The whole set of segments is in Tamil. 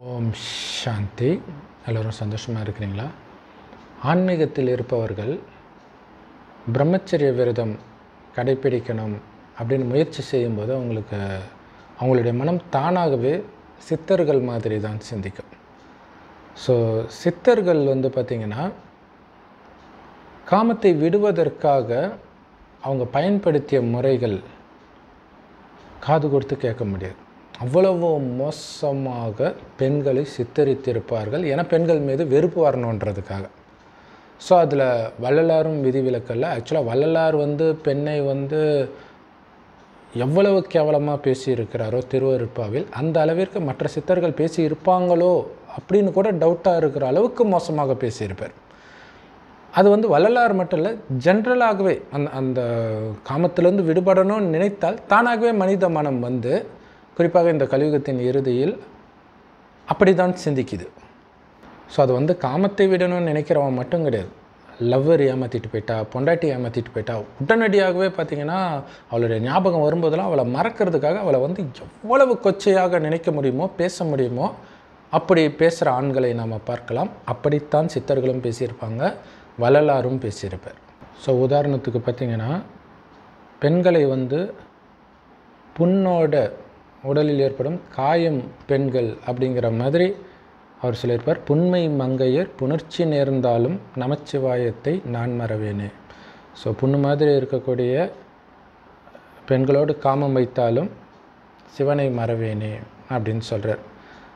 ஓம் சாந்தி எல்லோரும் சந்தோஷமாக இருக்கிறீங்களா ஆன்மீகத்தில் இருப்பவர்கள் பிரம்மச்சரிய விரதம் கடைப்பிடிக்கணும் அப்படின்னு முயற்சி செய்யும்போது அவங்களுக்கு அவங்களுடைய மனம் தானாகவே சித்தர்கள் மாதிரி தான் சிந்திக்கும் ஸோ சித்தர்கள் வந்து பார்த்திங்கன்னா காமத்தை விடுவதற்காக அவங்க பயன்படுத்திய முறைகள் காது கொடுத்து கேட்க முடியாது அவ்வளவு மோசமாக பெண்களை சித்தரித்திருப்பார்கள் ஏன்னா பெண்கள் மீது வெறுப்பு வரணுன்றதுக்காக ஸோ அதில் வள்ளலாரும் விதிவிலக்கல்ல ஆக்சுவலாக வள்ளலார் வந்து பெண்ணை வந்து எவ்வளவு கேவலமாக பேசியிருக்கிறாரோ திருவருட்பாவில் அந்த அளவிற்கு மற்ற சித்தர்கள் பேசி இருப்பாங்களோ அப்படின்னு கூட டவுட்டாக இருக்கிற அளவுக்கு மோசமாக பேசியிருப்பார் அது வந்து வள்ளலார் மட்டும் இல்லை ஜென்ரலாகவே அந்த அந்த காமத்திலேருந்து விடுபடணும்னு நினைத்தால் தானாகவே மனித மனம் வந்து குறிப்பாக இந்த கலியுகத்தின் இறுதியில் அப்படி தான் சிந்திக்குது ஸோ அது வந்து காமத்தை விடணும்னு நினைக்கிறவன் மட்டும் கிடையாது லவ்வர் ஏமாற்றிட்டு போயிட்டா பொண்டாட்டி ஏமாற்றிட்டு போயிட்டா உடனடியாகவே பார்த்திங்கன்னா அவளுடைய ஞாபகம் வரும்போதெல்லாம் அவளை மறக்கிறதுக்காக அவளை வந்து எவ்வளவு கொச்சையாக நினைக்க முடியுமோ பேச முடியுமோ அப்படி பேசுகிற ஆண்களை நாம் பார்க்கலாம் அப்படித்தான் சித்தர்களும் பேசியிருப்பாங்க வள்ளலாரும் பேசியிருப்பார் ஸோ உதாரணத்துக்கு பார்த்திங்கன்னா பெண்களை வந்து புண்ணோட உடலில் ஏற்படும் காயம் பெண்கள் அப்படிங்கிற மாதிரி அவர் சொல்லியிருப்பார் புண்மை மங்கையர் புணர்ச்சி நேர்ந்தாலும் நமச்சிவாயத்தை நான் மறவேனே ஸோ புண்ணு மாதிரி இருக்கக்கூடிய பெண்களோடு காமம் வைத்தாலும் சிவனை மறவேனே அப்படின்னு சொல்கிறார்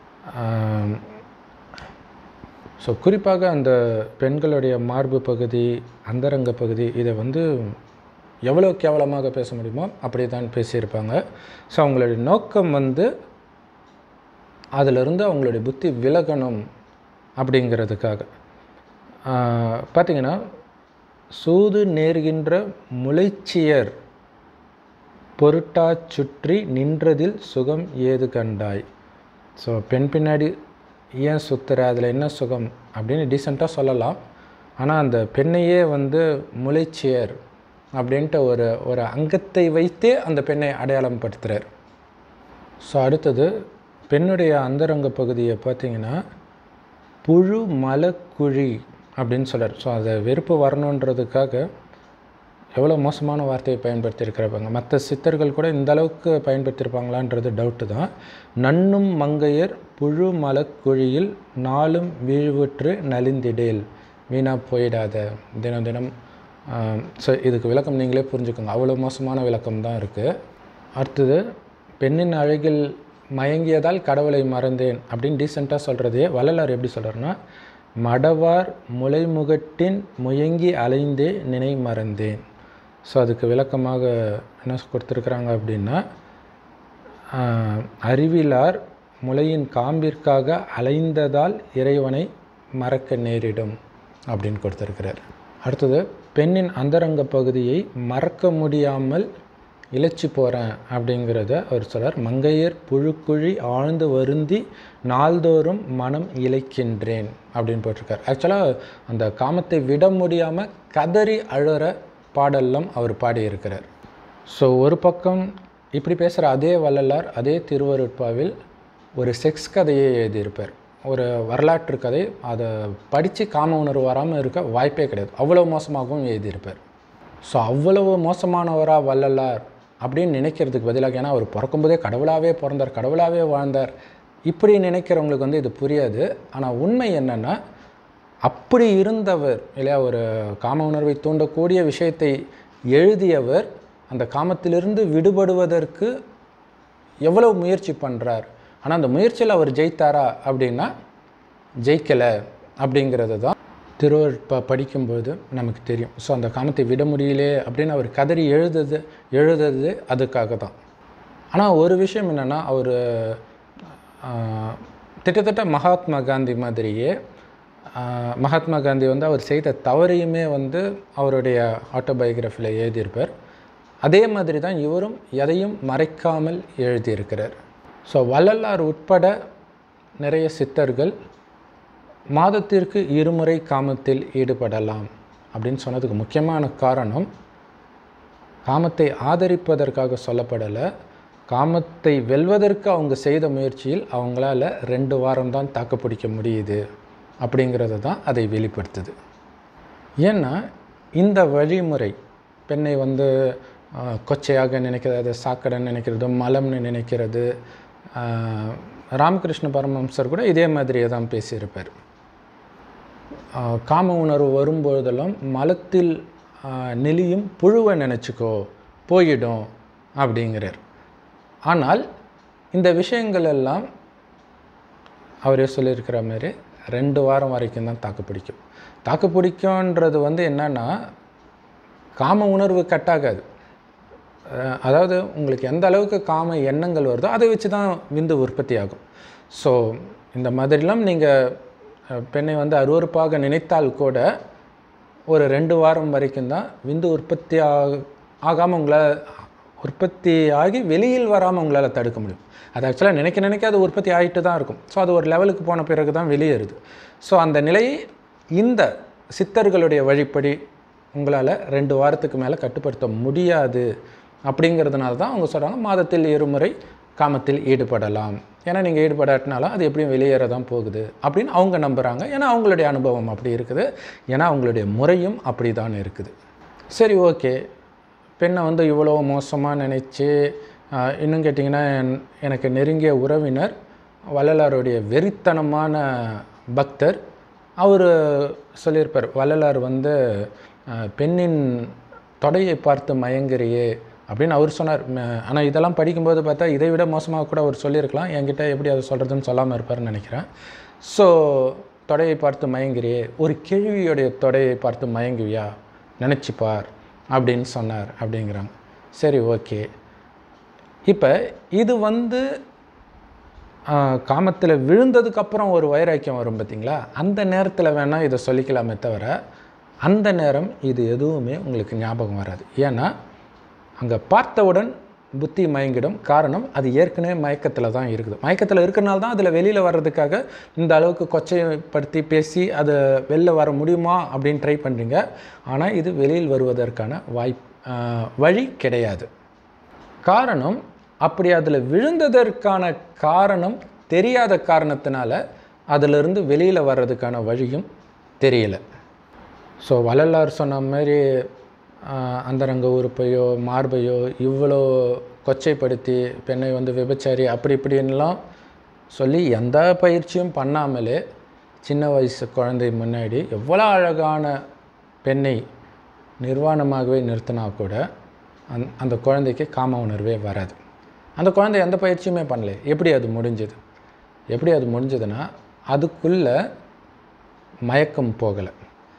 ஸோ குறிப்பாக அந்த பெண்களுடைய மார்பு பகுதி அந்தரங்க பகுதி இதை வந்து எவ்வளோ கேவலமாக பேச முடியுமோ அப்படி தான் பேசியிருப்பாங்க ஸோ அவங்களுடைய நோக்கம் வந்து அதிலிருந்து அவங்களுடைய புத்தி விலகணும் அப்படிங்கிறதுக்காக பார்த்திங்கன்னா சூது நேர்கின்ற முளைச்சியர் பொருட்டா சுற்றி நின்றதில் சுகம் ஏது கண்டாய் ஸோ பெண் பின்னாடி ஏன் சுத்துற அதில் என்ன சுகம் அப்படின்னு டீசெண்டாக சொல்லலாம் ஆனால் அந்த பெண்ணையே வந்து முளைச்சியர் அப்படின்ட்டு ஒரு ஒரு அங்கத்தை வைத்தே அந்த பெண்ணை அடையாளம் படுத்துகிறார் ஸோ அடுத்தது பெண்ணுடைய அந்தரங்க பகுதியை பார்த்திங்கன்னா புழு மலக்குழி அப்படின்னு சொல்கிறார் ஸோ அதை வெறுப்பு வரணுன்றதுக்காக எவ்வளோ மோசமான வார்த்தையை பயன்படுத்தியிருக்கிறப்பாங்க மற்ற சித்தர்கள் கூட இந்த அளவுக்கு பயன்படுத்தியிருப்பாங்களான்றது டவுட்டு தான் நன்னும் மங்கையர் புழு மலக்குழியில் நாளும் வீழ்வுற்று நலிந்திடேல் வீணாக போயிடாத தினம் தினம் ஸோ இதுக்கு விளக்கம் நீங்களே புரிஞ்சுக்கோங்க அவ்வளோ மோசமான விளக்கம் தான் இருக்குது அடுத்தது பெண்ணின் அழகில் மயங்கியதால் கடவுளை மறந்தேன் அப்படின்னு டீசெண்டாக சொல்கிறதே வள்ளலார் எப்படி சொல்கிறாருன்னா மடவார் முளைமுகட்டின் முயங்கி அலைந்தே நினை மறந்தேன் ஸோ அதுக்கு விளக்கமாக என்ன கொடுத்துருக்குறாங்க அப்படின்னா அறிவிலார் முளையின் காம்பிற்காக அலைந்ததால் இறைவனை மறக்க நேரிடும் அப்படின்னு கொடுத்துருக்கிறார் அடுத்தது பெண்ணின் அந்தரங்க பகுதியை மறக்க முடியாமல் இழைச்சி போகிறேன் அப்படிங்கிறத அவர் சொல்கிறார் மங்கையர் புழுக்குழி ஆழ்ந்து வருந்தி நாள்தோறும் மனம் இழைக்கின்றேன் அப்படின்னு போட்டிருக்கார் ஆக்சுவலாக அந்த காமத்தை விட முடியாமல் கதறி அழுற பாடல்லாம் அவர் பாடியிருக்கிறார் ஸோ ஒரு பக்கம் இப்படி பேசுகிற அதே வள்ளலார் அதே திருவருட்பாவில் ஒரு செக்ஸ் கதையை எழுதியிருப்பார் ஒரு வரலாற்று கதை அதை படித்து காம உணர்வு வராமல் இருக்க வாய்ப்பே கிடையாது அவ்வளோ மோசமாகவும் எழுதியிருப்பார் ஸோ அவ்வளவு மோசமானவராக வள்ளலார் அப்படின்னு நினைக்கிறதுக்கு பதிலாக ஏன்னா அவர் பிறக்கும்போதே கடவுளாகவே பிறந்தார் கடவுளாகவே வாழ்ந்தார் இப்படி நினைக்கிறவங்களுக்கு வந்து இது புரியாது ஆனால் உண்மை என்னென்னா அப்படி இருந்தவர் இல்லையா ஒரு காம உணர்வை தூண்டக்கூடிய விஷயத்தை எழுதியவர் அந்த காமத்திலிருந்து விடுபடுவதற்கு எவ்வளோ முயற்சி பண்ணுறார் ஆனால் அந்த முயற்சியில் அவர் ஜெயித்தாரா அப்படின்னா ஜெயிக்கலை அப்படிங்கிறது தான் திருவருட்பா படிக்கும்போது நமக்கு தெரியும் ஸோ அந்த காமத்தை விட முடியலே அப்படின்னு அவர் கதறி எழுதுது எழுதுறது அதுக்காக தான் ஆனால் ஒரு விஷயம் என்னென்னா அவர் கிட்டத்தட்ட மகாத்மா காந்தி மாதிரியே மகாத்மா காந்தி வந்து அவர் செய்த தவறையுமே வந்து அவருடைய ஆட்டோபயோகிராஃபியில் எழுதியிருப்பார் அதே மாதிரி தான் இவரும் எதையும் மறைக்காமல் எழுதியிருக்கிறார் ஸோ வள்ளலார் உட்பட நிறைய சித்தர்கள் மாதத்திற்கு இருமுறை காமத்தில் ஈடுபடலாம் அப்படின்னு சொன்னதுக்கு முக்கியமான காரணம் காமத்தை ஆதரிப்பதற்காக சொல்லப்படலை காமத்தை வெல்வதற்கு அவங்க செய்த முயற்சியில் அவங்களால ரெண்டு வாரம் தான் தாக்குப்பிடிக்க முடியுது அப்படிங்கிறது தான் அதை வெளிப்படுத்துது ஏன்னா இந்த வழிமுறை பெண்ணை வந்து ஆஹ், கொச்சையாக நினைக்கிறது அதை சாக்கடைன்னு நினைக்கிறது மலம்னு நினைக்கிறது ஆஹ், ராமகிருஷ்ண பரமஹம்சர் கூட இதே மாதிரியே தான் பேசியிருப்பார் ஆஹ், காம உணர்வு வரும்பொழுதெல்லாம் மலத்தில் ஆஹ், நெளியும் புழுவை நினச்சிக்கோ போயிடும் அப்படிங்கிறார் ஆனால் இந்த விஷயங்கள் எல்லாம் அவரே சொல்லியிருக்கிற மாதிரி ரெண்டு வாரம் வரைக்கும் தான் தாக்கு பிடிக்கும் தாக்கு பிடிக்கும்ன்றது வந்து என்னன்னா காம உணர்வு கட்டாகாது அஹ் அதாவது உங்களுக்கு எந்த அளவுக்கு காம எண்ணங்கள் வருதோ அதை வச்சு தான் விந்து உற்பத்தி ஆகும் ஸோ இந்த மாதிரிலாம் நீங்கள் பெண்ணை வந்து அருவருப்பாக நினைத்தால் கூட ஒரு ரெண்டு வாரம் வரைக்கும் தான் விந்து உற்பத்தி ஆக ஆகாமல் உங்களால் உற்பத்தி ஆகி வெளியில் வராமல் உங்களால் தடுக்க முடியும் அது ஆக்சுவலாக நினைக்க நினைக்க அது உற்பத்தி ஆகிட்டு தான் இருக்கும் ஸோ அது ஒரு லெவலுக்கு போன பிறகு தான் வெளியேறுது ஸோ அந்த நிலையை இந்த சித்தர்களுடைய வழிப்படி உங்களால் ரெண்டு வாரத்துக்கு மேலே கட்டுப்படுத்த முடியாது அப்படிங்கிறதுனால தான் அவங்க சொல்கிறாங்க மாதத்தில் இருமுறை காமத்தில் ஈடுபடலாம் ஏன்னா நீங்கள் ஈடுபடாட்டினாலும் அது எப்படியும் வெளியேற தான் போகுது அப்படின்னு அவங்க நம்புகிறாங்க ஏன்னா அவங்களுடைய அனுபவம் அப்படி இருக்குது ஏன்னா அவங்களுடைய முறையும் அப்படி தான் இருக்குது சரி ஓகே பெண்ணை வந்து இவ்வளோ மோசமாக நினச்சி இன்னும் கேட்டிங்கன்னா என்- எனக்கு நெருங்கிய உறவினர் வள்ளலாருடைய வெறித்தனமான பக்தர் அவர் சொல்லியிருப்பார் வள்ளலார் வந்து அஹ், பெண்ணின் தொடையை பார்த்து மயங்குறியே அப்படின்னு அவர் சொன்னார் ஆனால் இதெல்லாம் படிக்கும்போது பார்த்தா இதை விட மோசமாக கூட அவர் சொல்லியிருக்கலாம் என்கிட்ட எப்படி அதை சொல்கிறதுன்னு சொல்லாமல் இருப்பார்னு நினைக்கிறேன் ஸோ தொடையை பார்த்து மயங்குறியே ஒரு கேள்வியுடைய தொடையை பார்த்து மயங்குவியா நினச்சிப்பார் அப்படின்னு சொன்னார் அப்படிங்கிறாங்க சரி ஓகே இப்போ இது வந்து காமத்தில் விழுந்ததுக்கப்புறம் ஒரு வைராக்கியம் வரும் பார்த்தீங்களா அந்த நேரத்தில் வேணால் இதை சொல்லிக்கலாமே தவிர அந்த நேரம் இது எதுவுமே உங்களுக்கு ஞாபகம் வராது ஏன்னா அங்கே பார்த்தவுடன் புத்தி மயங்கிடும் காரணம் அது ஏற்கனவே மயக்கத்தில் தான் இருக்குது மயக்கத்தில் இருக்கிறனால தான் அதில் வெளியில் வர்றதுக்காக இந்த அளவுக்கு கொச்சைப்படுத்தி பேசி அதை வெளில வர முடியுமா அப்படின்னு ட்ரை பண்ணுறீங்க ஆனால் இது வெளியில் வருவதற்கான வாய்ப் ஆஹ், வழி கிடையாது காரணம் அப்படி அதில் விழுந்ததற்கான காரணம் தெரியாத காரணத்தினால அதிலிருந்து வெளியில் வர்றதுக்கான வழியும் தெரியல ஸோ வள்ளலார் சொன்ன மாதிரி ஆஹ், அந்தரங்க உறுப்பையோ மார்பையோ இவ்வளோ கொச்சைப்படுத்தி பெண்ணை வந்து விபச்சாரி அப்படி இப்படின்லாம் சொல்லி எந்த பயிற்சியும் பண்ணாமலே சின்ன வயசு குழந்தை முன்னாடி எவ்வளோ அழகான பெண்ணை நிர்வாணமாகவே நிறுத்தினா கூட அந் அந்த குழந்தைக்கு காம உணர்வே வராது அந்த குழந்தை எந்த பயிற்சியுமே பண்ணல எப்படி அது முடிஞ்சது எப்படி அது முடிஞ்சதுன்னா அதுக்குள்ள மயக்கம் போகலை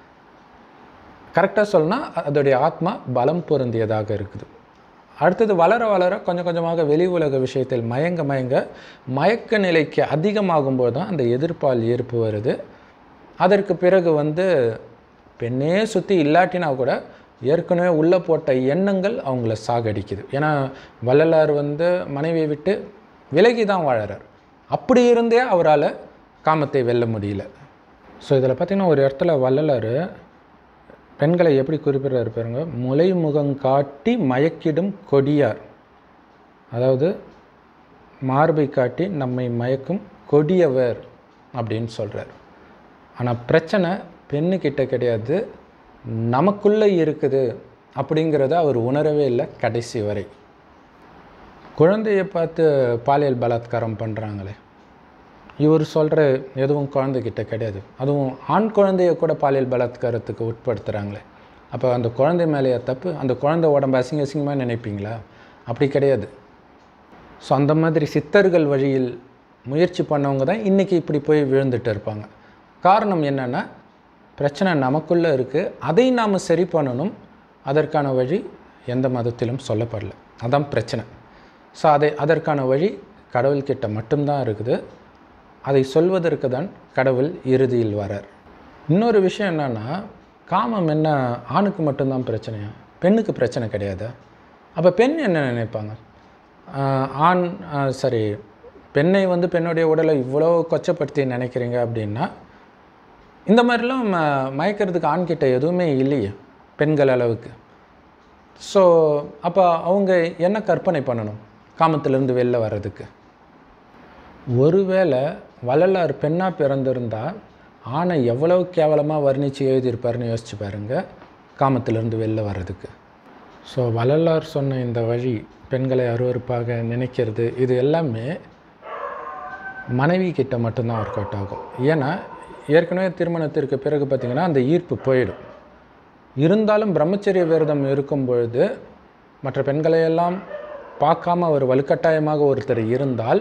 கரெக்டாக சொல்லணும்னா அதோடைய ஆத்மா பலம் பொருந்தியதாக இருக்குது அடுத்தது வளர வளர கொஞ்சம் கொஞ்சமாக வெளி உலக விஷயத்தில் மயங்க மயங்க மயக்க நிலைக்கு அதிகமாகும்போது தான் அந்த எதிர்ப்பால் ஈர்ப்பு வருது அதற்கு பிறகு வந்து பெண்ணே சுற்றி இல்லாட்டினா கூட ஏற்கனவே உள்ளே போட்ட எண்ணங்கள் அவங்கள சாகடிக்குது ஏன்னா வள்ளலார் வந்து மனைவியை விட்டு விலகி தான் வாழறார் அப்படி இருந்தே அவரால் காமத்தை வெல்ல முடியல ஸோ இதில் பார்த்தீங்கன்னா ஒரு இடத்துல வள்ளலார் பெண்களை எப்படி குறிப்பிடுறாரு பாருங்க முலை முகம் காட்டி மயக்கிடும் கொடியார் அதாவது மார்பை காட்டி நம்மை மயக்கும் கொடியவர் அப்படின்னு சொல்கிறார் ஆனால் பிரச்சனை பெண்ணுக்கிட்ட கிடையாது நமக்குள்ளே இருக்குது அப்படிங்கிறத அவர் உணரவே இல்லை கடைசி வரை குழந்தையை பார்த்து பாலியல் பலாத்காரம் பண்ணுறாங்களே இவர் சொல்கிற எதுவும் குழந்தைகிட்ட கிடையாது அதுவும் ஆண் குழந்தைய கூட பாலியல் பலாத்காரத்துக்கு உட்படுத்துகிறாங்களே அப்போ அந்த குழந்தை மேலேயே தப்பு அந்த குழந்தை உடம்பு அசிங்க அசிங்கமாக நினைப்பீங்களா அப்படி கிடையாது ஸோ அந்த மாதிரி சித்தர்கள் வழியில் முயற்சி பண்ணவங்க தான் இன்றைக்கி இப்படி போய் விழுந்துட்டு இருப்பாங்க காரணம் என்னென்னா பிரச்சனை நமக்குள்ளே இருக்குது அதை நாம் சரி பண்ணணும் அதற்கான வழி எந்த மதத்திலும் சொல்லப்படல அதான் பிரச்சனை ஸோ அதை அதற்கான வழி கடவுள்கிட்ட மட்டும்தான் இருக்குது அதை சொல்வதற்கு தான் கடவுள் இறுதியில் வரார் இன்னொரு விஷயம் என்னென்னா காமம் என்ன ஆணுக்கு மட்டும்தான் பிரச்சனையா பெண்ணுக்கு பிரச்சனை கிடையாது அப்போ பெண் என்ன நினைப்பாங்க ஆஹ் ஆண் ஆஹ் சரி பெண்ணை வந்து பெண்ணுடைய உடலை இவ்வளோ கொச்சப்படுத்தி நினைக்கிறீங்க அப்படின்னா இந்த மாதிரிலாம் ம- மயக்கிறதுக்கு ஆண்கிட்ட எதுவுமே இல்லையே பெண்கள் அளவுக்கு ஸோ அப்போ அவங்க என்ன கற்பனை பண்ணணும் காமத்திலிருந்து வெளில வர்றதுக்கு ஒருவேளை வள்ளலார் பெண்ணாக பிறந்திருந்தா ஆணை எவ்வளவு கேவலமாக வர்ணித்து எழுதியிருப்பாருன்னு யோசிச்சு பாருங்க காமத்திலிருந்து வெளில வர்றதுக்கு ஸோ வள்ளலார் சொன்ன இந்த வழி பெண்களை அருவருப்பாக நினைக்கிறது இது எல்லாமே மனைவி கிட்ட மட்டும்தான் ஒர்க் அவுட் ஆகும் ஏன்னா ஏற்கனவே திருமணத்திற்கு பிறகு பார்த்திங்கன்னா அந்த ஈர்ப்பு போயிடும் இருந்தாலும் பிரம்மச்சரிய விரதம் இருக்கும் பொழுது மற்ற பெண்களையெல்லாம் பார்க்காம ஒரு வலுக்கட்டாயமாக ஒருத்தர் இருந்தால்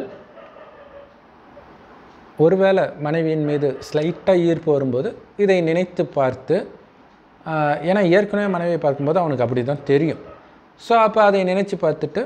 ஒருவேளை மனைவியின் மீது ஸ்லைட்டாக ஈர்ப்பு வரும்போது இதை நினைத்து பார்த்து ஆஹ், ஏன்னா ஏற்கனவே மனைவியை பார்க்கும்போது அவனுக்கு அப்படி தான் தெரியும் ஸோ அப்போ அதை நினச்சி பார்த்துட்டு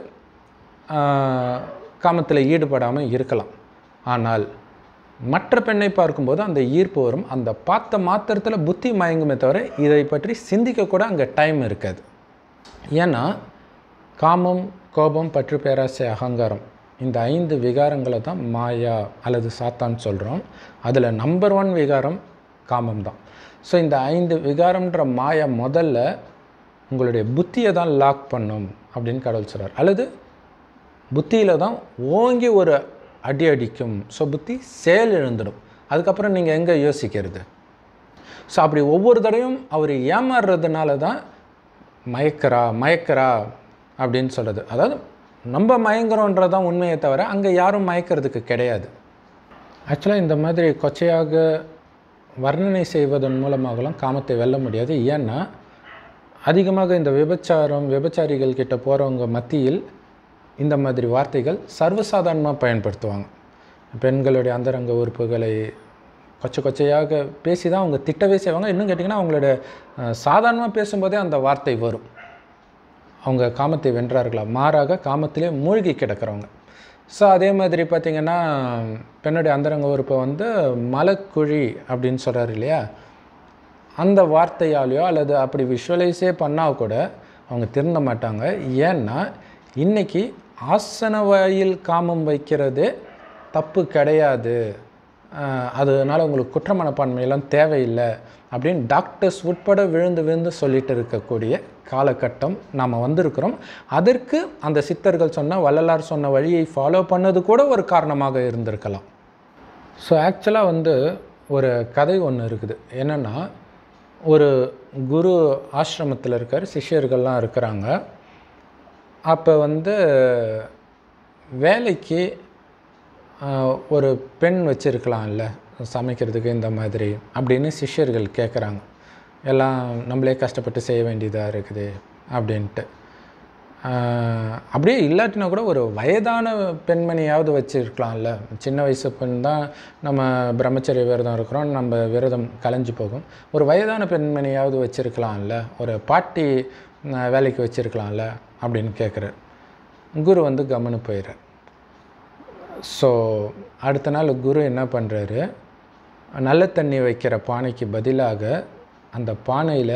காமத்தில் ஈடுபடாமல் இருக்கலாம் ஆனால் மற்ற பெண்ணை பார்க்கும்போது அந்த ஈர்ப்பு வரும் அந்த பார்த்த மாத்திரத்தில் புத்தி மயங்குமே தவிர இதை பற்றி சிந்திக்க கூட அங்கே டைம் இருக்காது ஏன்னா காமம் கோபம் பற்று பேராசை அகங்காரம் இந்த ஐந்து விகாரங்களை தான் மாயா அல்லது சாத்தான் சொல்கிறோம் அதில் நம்பர் ஒன் விகாரம் காமம் தான் ஸோ இந்த ஐந்து விகாரம்ன்ற மாயா முதல்ல உங்களுடைய புத்தியை தான் லாக் பண்ணும் அப்படின்னு கடவுள் சொல்கிறார் அல்லது புத்தியில் தான் ஓங்கி ஒரு அடி அடிக்கும் ஸோ புத்தி செயல் இழந்துடும் அதுக்கப்புறம் நீங்கள் எங்கே யோசிக்கிறது ஸோ அப்படி ஒவ்வொரு தடவையும் அவர் ஏமாறுறதுனால தான் மயக்கரா மயக்கரா அப்படின்னு சொல்கிறது அதாவது நம்ம மயங்குறோன்றது தான் உண்மையை தவிர அங்கே யாரும் மயக்கிறதுக்கு கிடையாது ஆக்சுவலாக இந்த மாதிரி கொச்சையாக வர்ணனை செய்வதன் மூலமாகலாம் காமத்தை வெல்ல முடியாது ஏன்னா அதிகமாக இந்த விபச்சாரம் விபச்சாரிகள் கிட்ட போகிறவங்க மத்தியில் இந்த மாதிரி வார்த்தைகள் சர்வசாதாரணமாக பயன்படுத்துவாங்க பெண்களுடைய அந்தரங்க உறுப்புகளை கொச்சை கொச்சையாக பேசி தான் அவங்க திட்டவே செய்வாங்க இன்னும் கேட்டிங்கன்னா அவங்களோட சாதாரணமாக பேசும்போதே அந்த வார்த்தை வரும் அவங்க காமத்தை வென்றார்களா மாறாக காமத்திலே மூழ்கி கிடக்கிறவங்க ஸோ அதே மாதிரி பார்த்திங்கன்னா பெண்ணுடைய அந்தரங்க உறுப்பை வந்து மலக்குழி அப்படின்னு சொல்கிறாரு இல்லையா அந்த வார்த்தையாலேயோ அல்லது அப்படி விஷுவலைஸே பண்ணால் கூட அவங்க திருந்த மாட்டாங்க ஏன்னா இன்னைக்கு ஆசன வாயில் காமம் வைக்கிறது தப்பு கிடையாது ஆஹ் அதனால உங்களுக்கு குற்ற மனப்பான்மையெல்லாம் தேவையில்லை அப்படின்னு டாக்டர்ஸ் உட்பட விழுந்து விழுந்து சொல்லிட்டு இருக்கக்கூடிய காலகட்டம் நாம் வந்திருக்கிறோம் அதற்கு அந்த சித்தர்கள் சொன்ன வள்ளலார் சொன்ன வழியை ஃபாலோ பண்ணது கூட ஒரு காரணமாக இருந்திருக்கலாம் ஸோ ஆக்சுவலாக வந்து ஒரு கதை ஒன்று இருக்குது என்னென்னா ஒரு குரு ஆசிரமத்தில் இருக்கார் சிஷ்யர்கள்லாம் இருக்கிறாங்க அப்போ வந்து வேலைக்கு ஆஹ், ஒரு பெண் வச்சுருக்கலாம்ல சமைக்கிறதுக்கு இந்த மாதிரி அப்படின்னு சிஷ்யர்கள் கேட்குறாங்க எல்லாம் நம்மளே கஷ்டப்பட்டு செய்ய வேண்டியதாக இருக்குது அப்படின்ட்டு ஆஹ், அப்படியே இல்லாட்டினா கூட ஒரு வயதான பெண்மணியாவது வச்சுருக்கலாம்ல சின்ன வயசு பெண் தான் நம்ம பிரம்மச்சரிய விரதம் இருக்கிறோம் நம்ம விரதம் கலைஞ்சு போகும் ஒரு வயதான பெண்மணியாவது வச்சுருக்கலாம்ல ஒரு பாட்டி ஆஹ், வேலைக்கு வச்சுருக்கலாம்ல அப்படின்னு கேட்குறாரு குரு வந்து கவனு போயிடுறார் ஸோ அடுத்த நாள் குரு என்ன பண்ணுறாரு நல்ல தண்ணி வைக்கிற பானைக்கு பதிலாக அந்த பானையில்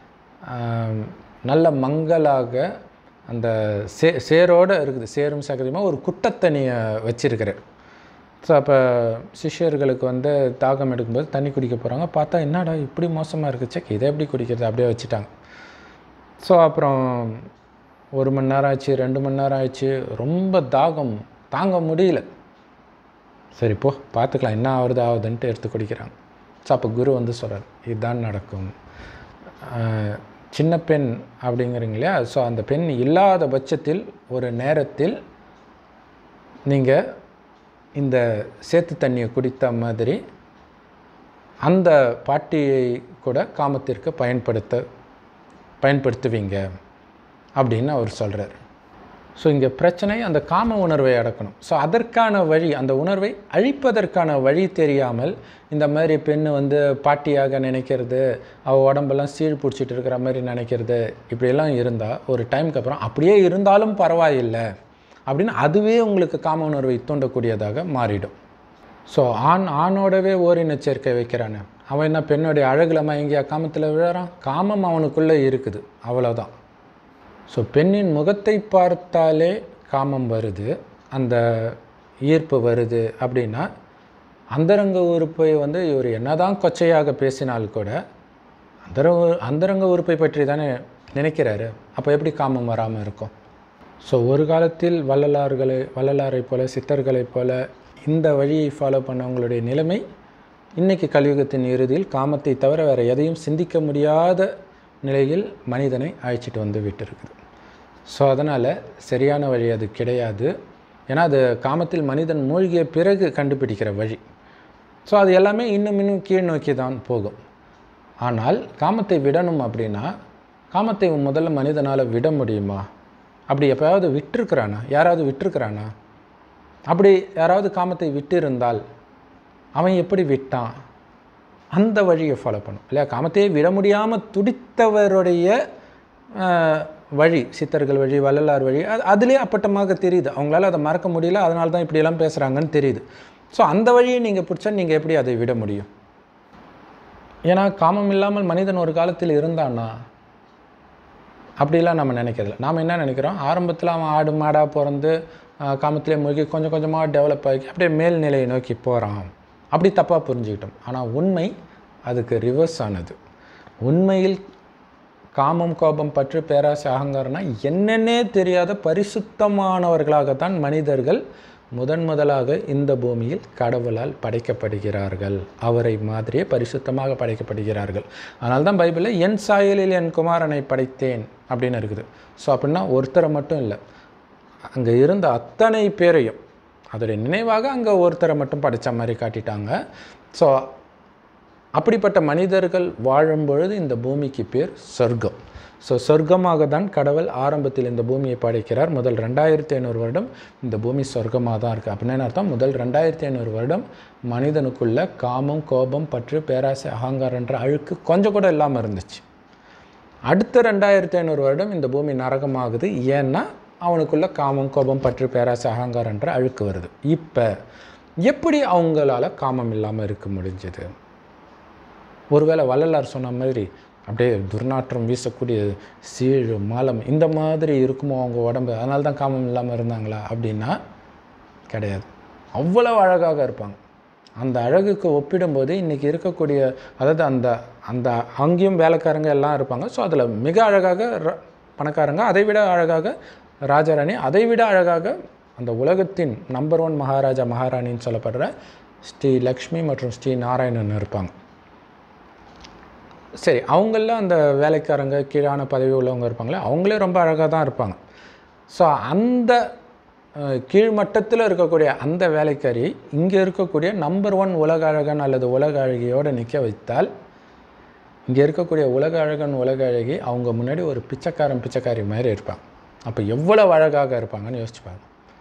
நல்ல மங்கலாக அந்த சே சேரோடு இருக்குது சேரும் சகதியமாக ஒரு குட்டத்தண்ணியை வச்சிருக்கிறார் ஸோ அப்போ சிஷ்யர்களுக்கு வந்து தாகம் எடுக்கும்போது தண்ணி குடிக்க போகிறாங்க பார்த்தா என்னடா இப்படி மோசமாக இருக்குது செக் இதை எப்படி குடிக்கிறது அப்படியே வச்சுட்டாங்க ஸோ அப்புறம் ஒரு மணி நேரம் ஆச்சு ரெண்டு மணி நேரம் ஆச்சு ரொம்ப தாகம் தாங்க முடியல சரி போ பார்த்துக்கலாம் என்ன ஆகுறது ஆகுதுன்ட்டு எடுத்து குடிக்கிறாங்க ஸோ அப்போ குரு வந்து சொல்கிறார் இதுதான் நடக்கும் ஆஹ், சின்ன பெண் அப்படிங்கிறீங்க இல்லையா ஸோ அந்த பெண் இல்லாத பட்சத்தில் ஒரு நேரத்தில் நீங்கள் இந்த சேத்து தண்ணியை குடித்த மாதிரி அந்த பாட்டியை கூட காமத்திற்கு பயன்படுத்த பயன்படுத்துவீங்க அப்படின்னு அவர் சொல்கிறார் ஸோ இங்கே பிரச்சனை அந்த காம உணர்வை அடக்கணும் ஸோ அதற்கான வழி அந்த உணர்வை அழிப்பதற்கான வழி தெரியாமல் இந்த மாதிரி பெண்ணு வந்து பாட்டியாக நினைக்கிறது அவள் உடம்பெல்லாம் சீழ் பிடிச்சிட்டு இருக்கிற மாதிரி நினைக்கிறது இப்படியெல்லாம் இருந்தால் ஒரு டைமுக்கு அப்புறம் அப்படியே இருந்தாலும் பரவாயில்லை அப்படின்னு அதுவே உங்களுக்கு காம உணர்வை தூண்டக்கூடியதாக மாறிடும் ஸோ ஆண் ஆணோடவே ஓரின சேர்க்கை வைக்கிறானே அவன் என்ன பெண்ணுடைய அழகில் மயங்கியா காமத்தில் விழுறான் காமம் அவனுக்குள்ளே இருக்குது அவ்வளோதான் ஸோ பெண்ணின் முகத்தை பார்த்தாலே காமம் வருது அந்த ஈர்ப்பு வருது அப்படின்னா அந்தரங்க உறுப்பை வந்து இவர் என்னதான் கொச்சையாக பேசினால் கூட அந்தரங்க அந்தரங்க உறுப்பை பற்றி தானே நினைக்கிறாரு அப்போ எப்படி காமம் வராமல் இருக்கும் ஸோ ஒரு காலத்தில் வள்ளலார்களை வள்ளலாரைப் போல சித்தர்களைப் போல இந்த வழியை ஃபாலோ பண்ணவங்களுடைய நிலைமை இன்றைக்கி கலியுகத்தின் இறுதியில் காமத்தை தவிர வேறு எதையும் சிந்திக்க முடியாத நிலையில் மனிதனை அழைச்சிட்டு வந்து விட்டிருக்குது ஸோ அதனால் சரியான வழி அது கிடையாது ஏன்னா அது காமத்தில் மனிதன் மூழ்கிய பிறகு கண்டுபிடிக்கிற வழி ஸோ அது எல்லாமே இன்னும் இன்னும் கீழ் நோக்கி தான் போகும் ஆனால் காமத்தை விடணும் அப்படின்னா காமத்தை முதல்ல மனிதனால் விட முடியுமா அப்படி எப்போயாவது விட்டிருக்கிறானா யாராவது விட்டிருக்கிறானா அப்படி யாராவது காமத்தை விட்டு இருந்தால் அவன் எப்படி விட்டான் அந்த வழியை ஃபாலோ பண்ணும் இல்லையா காமத்தையே விட முடியாமல் துடித்தவருடைய ஆஹ், வழி சித்தர்கள் வழி வள்ளலார் வழி அது அதிலே அப்பட்டமாக தெரியுது அவங்களால அதை மறக்க முடியல அதனால தான் இப்படியெல்லாம் பேசுகிறாங்கன்னு தெரியுது ஸோ அந்த வழியை நீங்கள் பிடிச்சா நீங்கள் எப்படி அதை விட முடியும் ஏன்னா காமம் இல்லாமல் மனிதன் ஒரு காலத்தில் இருந்தான்னா அப்படிலாம் நம்ம நினைக்கிறதில்ல நாம் என்ன நினைக்கிறோம் ஆரம்பத்தில் அவன் ஆடு மாடாக பிறந்து ஆஹ், காமத்திலே மூழ்கி கொஞ்சம் கொஞ்சமாக டெவலப் ஆகி அப்படியே மேல்நிலையை நோக்கி போகிறான் அப்படி தப்பாக புரிஞ்சுக்கிட்டோம் ஆனால் உண்மை அதுக்கு ரிவர்ஸ் ஆனது உண்மையில் காமம் கோபம் பற்று பேராசை அகங்காரம்னா என்னென்னே தெரியாத பரிசுத்தமானவர்களாகத்தான் மனிதர்கள் முதன் முதலாக இந்த பூமியில் கடவுளால் படைக்கப்படுகிறார்கள் அவரை மாதிரியே பரிசுத்தமாக படைக்கப்படுகிறார்கள் அதனால தான் பைபிளில் என் சாயலில் என் குமாரனை படைத்தேன் அப்படின்னு இருக்குது ஸோ அப்படின்னா ஒருத்தரை மட்டும் இல்லை அங்கே இருந்த அத்தனை பேரையும் அதோடைய நினைவாக அங்கே ஒருத்தரை மட்டும் படைச்ச மாதிரி காட்டிட்டாங்க ஸோ அப்படிப்பட்ட மனிதர்கள் வாழும் பொழுது இந்த பூமிக்கு பேர் சொர்க்கம் ஸோ சொர்க்கமாக தான் கடவுள் ஆரம்பத்தில் இந்த பூமியை படைக்கிறார் முதல் ரெண்டாயிரத்தி ஐநூறு வருடம் இந்த பூமி சொர்க்கமாக தான் இருக்குது அப்படின்னு என்ன அர்த்தம் முதல் ரெண்டாயிரத்தி ஐநூறு வருடம் மனிதனுக்குள்ள காமம் கோபம் பற்று பேராசை அகங்காரன்ற அழுக்கு கொஞ்சம் கூட இல்லாமல் இருந்துச்சு அடுத்த ரெண்டாயிரத்தி ஐநூறு வருடம் இந்த பூமி நரகமாகுது ஏன்னா அவனுக்குள்ள காமம் கோபம் பற்று பேராசை அகங்காரன்ற அழுக்கு வருது இப்போ எப்படி அவங்களால காமம் இல்லாமல் இருக்க முடிஞ்சது ஒருவேளை வள்ளலார் சொன்ன மாதிரி அப்படியே துர்நாற்றம் வீசக்கூடிய சீழ் மலம் இந்த மாதிரி இருக்குமோ அவங்க உடம்பு அதனால தான் காமம் இல்லாமல் இருந்தாங்களா அப்படின்னா கிடையாது அவ்வளவு அழகாக இருப்பாங்க அந்த அழகுக்கு ஒப்பிடும்போது இன்றைக்கி இருக்கக்கூடிய அதாவது அந்த அந்த அங்கேயும் வேலைக்காரங்க எல்லாம் இருப்பாங்க ஸோ அதில் மிக அழகாக ர- பணக்காரங்க அதை விட அழகாக ராஜாராணி அதை விட அழகாக அந்த உலகத்தின் நம்பர் ஒன் மகாராஜா மகாராணின்னு சொல்லப்படுற ஸ்ரீ லக்ஷ்மி மற்றும் ஸ்ரீ நாராயணன் இருப்பாங்க சரி அவங்கள அந்த வேலைக்காரங்க கீழான பதவி உள்ளவங்க இருப்பாங்களே அவங்களே ரொம்ப அழகாக தான் இருப்பாங்க ஸோ அந்த அஹ், கீழ்மட்டத்தில் இருக்கக்கூடிய அந்த வேலைக்காரி இங்கே இருக்கக்கூடிய நம்பர் ஒன் உலக அழகன் அல்லது உலக அழகியோடு நிற்க வைத்தால் இங்கே இருக்கக்கூடிய உலக அழகன் உலக அழகி அவங்க முன்னாடி ஒரு பிச்சைக்காரன் பிச்சைக்காரி மாதிரி இருப்பாங்க அப்போ எவ்வளவு அழகாக இருப்பாங்கன்னு யோசிச்சுப்பாங்க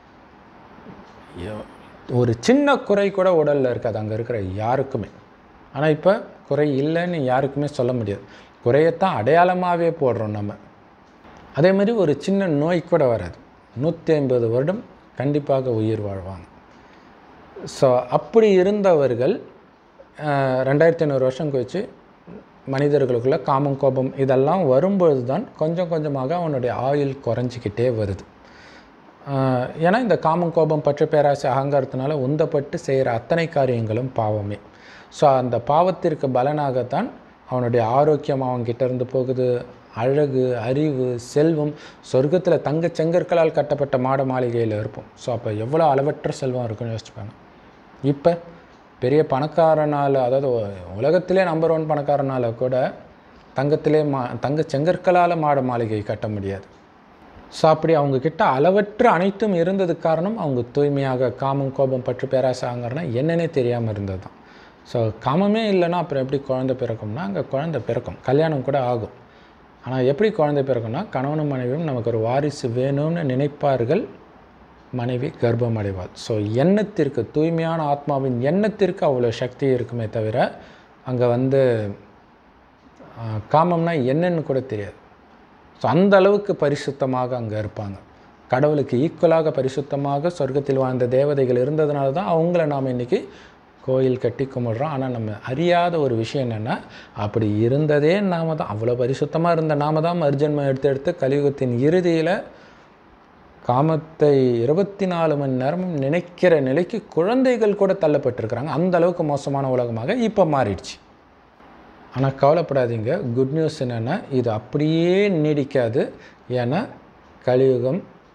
எ- ஒரு சின்ன குறை கூட உடலில் இருக்காது அங்கே இருக்கிற யாருக்குமே ஆனால் இப்போ குறை இல்லைன்னு யாருக்குமே சொல்ல முடியாது குறையத்தான் அடையாளமாகவே போடுறோம் நம்ம அதே மாதிரி ஒரு சின்ன நோய் கூட வராது நூற்றி ஐம்பது வருடம் கண்டிப்பாக உயிர் வாழ்வாங்க ஸோ அப்படி இருந்தவர்கள் அஹ், ரெண்டாயிரத்தி ஐநூறு வருஷம் கழிச்சு மனிதர்களுக்குள்ள காமம் கோபம் இதெல்லாம் வரும்பொழுது தான் கொஞ்சம் கொஞ்சமாக அவனுடைய ஆயுள் குறைஞ்சிக்கிட்டே வருது ஆஹ் ஏன்னா இந்த காமம் கோபம் பற்று பேராசை அகங்காரத்தினால உந்தப்பட்டு செய்கிற அத்தனை காரியங்களும் பாவமே ஸோ அந்த பாவத்திற்கு பலனாகத்தான் அவனுடைய ஆரோக்கியம் அவன்கிட்ட இருந்து போகுது அழகு அறிவு செல்வம் சொர்க்கத்தில் தங்க செங்கற்களால் கட்டப்பட்ட மாட மாளிகையில் இருப்போம் ஸோ அப்போ எவ்வளோ அளவற்ற செல்வம் இருக்குன்னு யோசிச்சுப்பாங்க இப்போ பெரிய பணக்காரனால் அதாவது உ- உலகத்திலே நம்பர் ஒன் பணக்காரனால் கூட தங்கத்திலே மா தங்க செங்கற்களால் மாட மாளிகை கட்ட முடியாது ஸோ அப்படி அவங்க கிட்ட அளவற்ற அனைத்தும் இருந்ததுக்கு காரணம் அவங்க தூய்மையாக காமம் கோபம் பற்று பேராசை ஆங்கறனா என்னன்னே தெரியாமல் இருந்தது தான் ஸோ காமமே இல்லைன்னா அப்புறம் எப்படி குழந்தை பிறக்கும்னா அங்கே குழந்தை பிறக்கும் கல்யாணம் கூட ஆகும் ஆனால் எப்படி குழந்தை பிறக்கும்னா கணவனும் மனைவியும் நமக்கு ஒரு வாரிசு வேணும்னு நினைப்பார்கள் மனைவி கர்ப்பம் அடைவாள் ஸோ எண்ணத்திற்கு தூய்மையான ஆத்மாவின் எண்ணத்திற்கு அவ்வளோ சக்தி இருக்குமே தவிர அங்கே வந்து ஆஹ், காமம்னா என்னன்னு கூட தெரியாது ஸோ அந்த அளவுக்கு பரிசுத்தமாக அங்கே இருப்பாங்க கடவுளுக்கு ஈக்குவலாக பரிசுத்தமாக சொர்க்கத்தில் வாழ்ந்த தேவதைகள் இருந்ததுனால தான் அவங்கள நாம் இன்றைக்கி கோயில் கட்டி கும்பிடுறோம் ஆனால் நம்ம அறியாத ஒரு விஷயம் என்னென்னா அப்படி இருந்ததே நாம தான் அவ்வளோ பரிசுத்தமாக இருந்த நாம தான் மர்ஜன்மம் எடுத்து எடுத்து கலியுகத்தின் இறுதியில் காமத்தை இருபத்தி நாலு மணி நேரமும் நினைக்கிற நிலைக்கு குழந்தைகள் கூட தள்ளப்பட்டிருக்கிறாங்க அந்த அளவுக்கு மோசமான உலகமாக இப்போ மாறிடுச்சு ஆனால் கவலைப்படாதீங்க குட் நியூஸ் என்னென்னா இது அப்படியே நீடிக்காது ஏன்னா கலியுகம்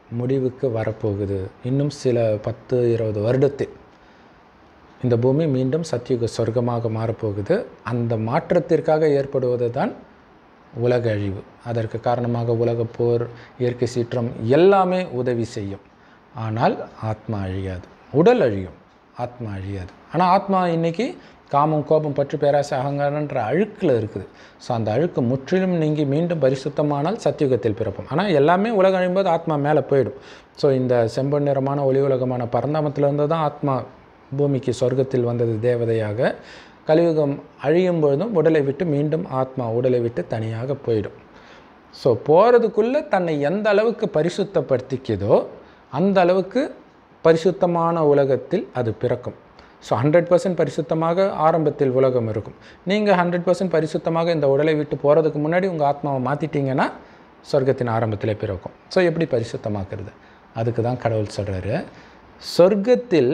முடிவுக்கு வரப்போகுது இன்னும் சில பத்து இருபது வருடத்தில் இந்த பூமி மீண்டும் சத்தியுக சொர்க்கமாக மாறப்போகுது அந்த மாற்றத்திற்காக ஏற்படுவது தான் உலக அழிவு அதற்கு காரணமாக உலகப் போர் இயற்கை சீற்றம் எல்லாமே உதவி செய்யும் ஆனால் ஆத்மா அழியாது உடல் அழியும் ஆத்மா அழியாது ஆனால் ஆத்மா இன்னைக்கு காமம் கோபம் பற்று பேராசை அகங்காரன்ற அழுக்கில் இருக்குது ஸோ அந்த அழுக்கு முற்றிலும் நீங்கி மீண்டும் பரிசுத்தமானால் சத்தியுகத்தில் பிறப்போம் ஆனால் எல்லாமே உலகம் அழியும்போது ஆத்மா மேலே போயிடும் ஸோ இந்த செம்பன் நிறமான ஒளி உலகமான பரந்தாமத்திலிருந்து தான் ஆத்மா பூமிக்கு சொர்க்கத்தில் வந்தது தேவதையாக கலியுகம் அழியும் பொழுதும் உடலை விட்டு மீண்டும் ஆத்மா உடலை விட்டு தனியாக போயிடும் ஸோ போகிறதுக்குள்ளே தன்னை எந்த அளவுக்கு பரிசுத்தப்படுத்திக்குதோ அந்த அளவுக்கு பரிசுத்தமான உலகத்தில் அது பிறக்கும் ஸோ ஹண்ட்ரட் பர்சன்ட் பரிசுத்தமாக ஆரம்பத்தில் உலகம் இருக்கும் நீங்கள் ஹண்ட்ரட் பர்சன்ட் பரிசுத்தமாக இந்த உடலை விட்டு போகிறதுக்கு முன்னாடி உங்கள் ஆத்மாவை மாற்றிட்டீங்கன்னா சொர்க்கத்தின் ஆரம்பத்தில் பிறக்கும் ஸோ எப்படி பரிசுத்தமாக்குறது அதுக்கு தான் கடவுள் சொல்கிறாரு சொர்க்கத்தில்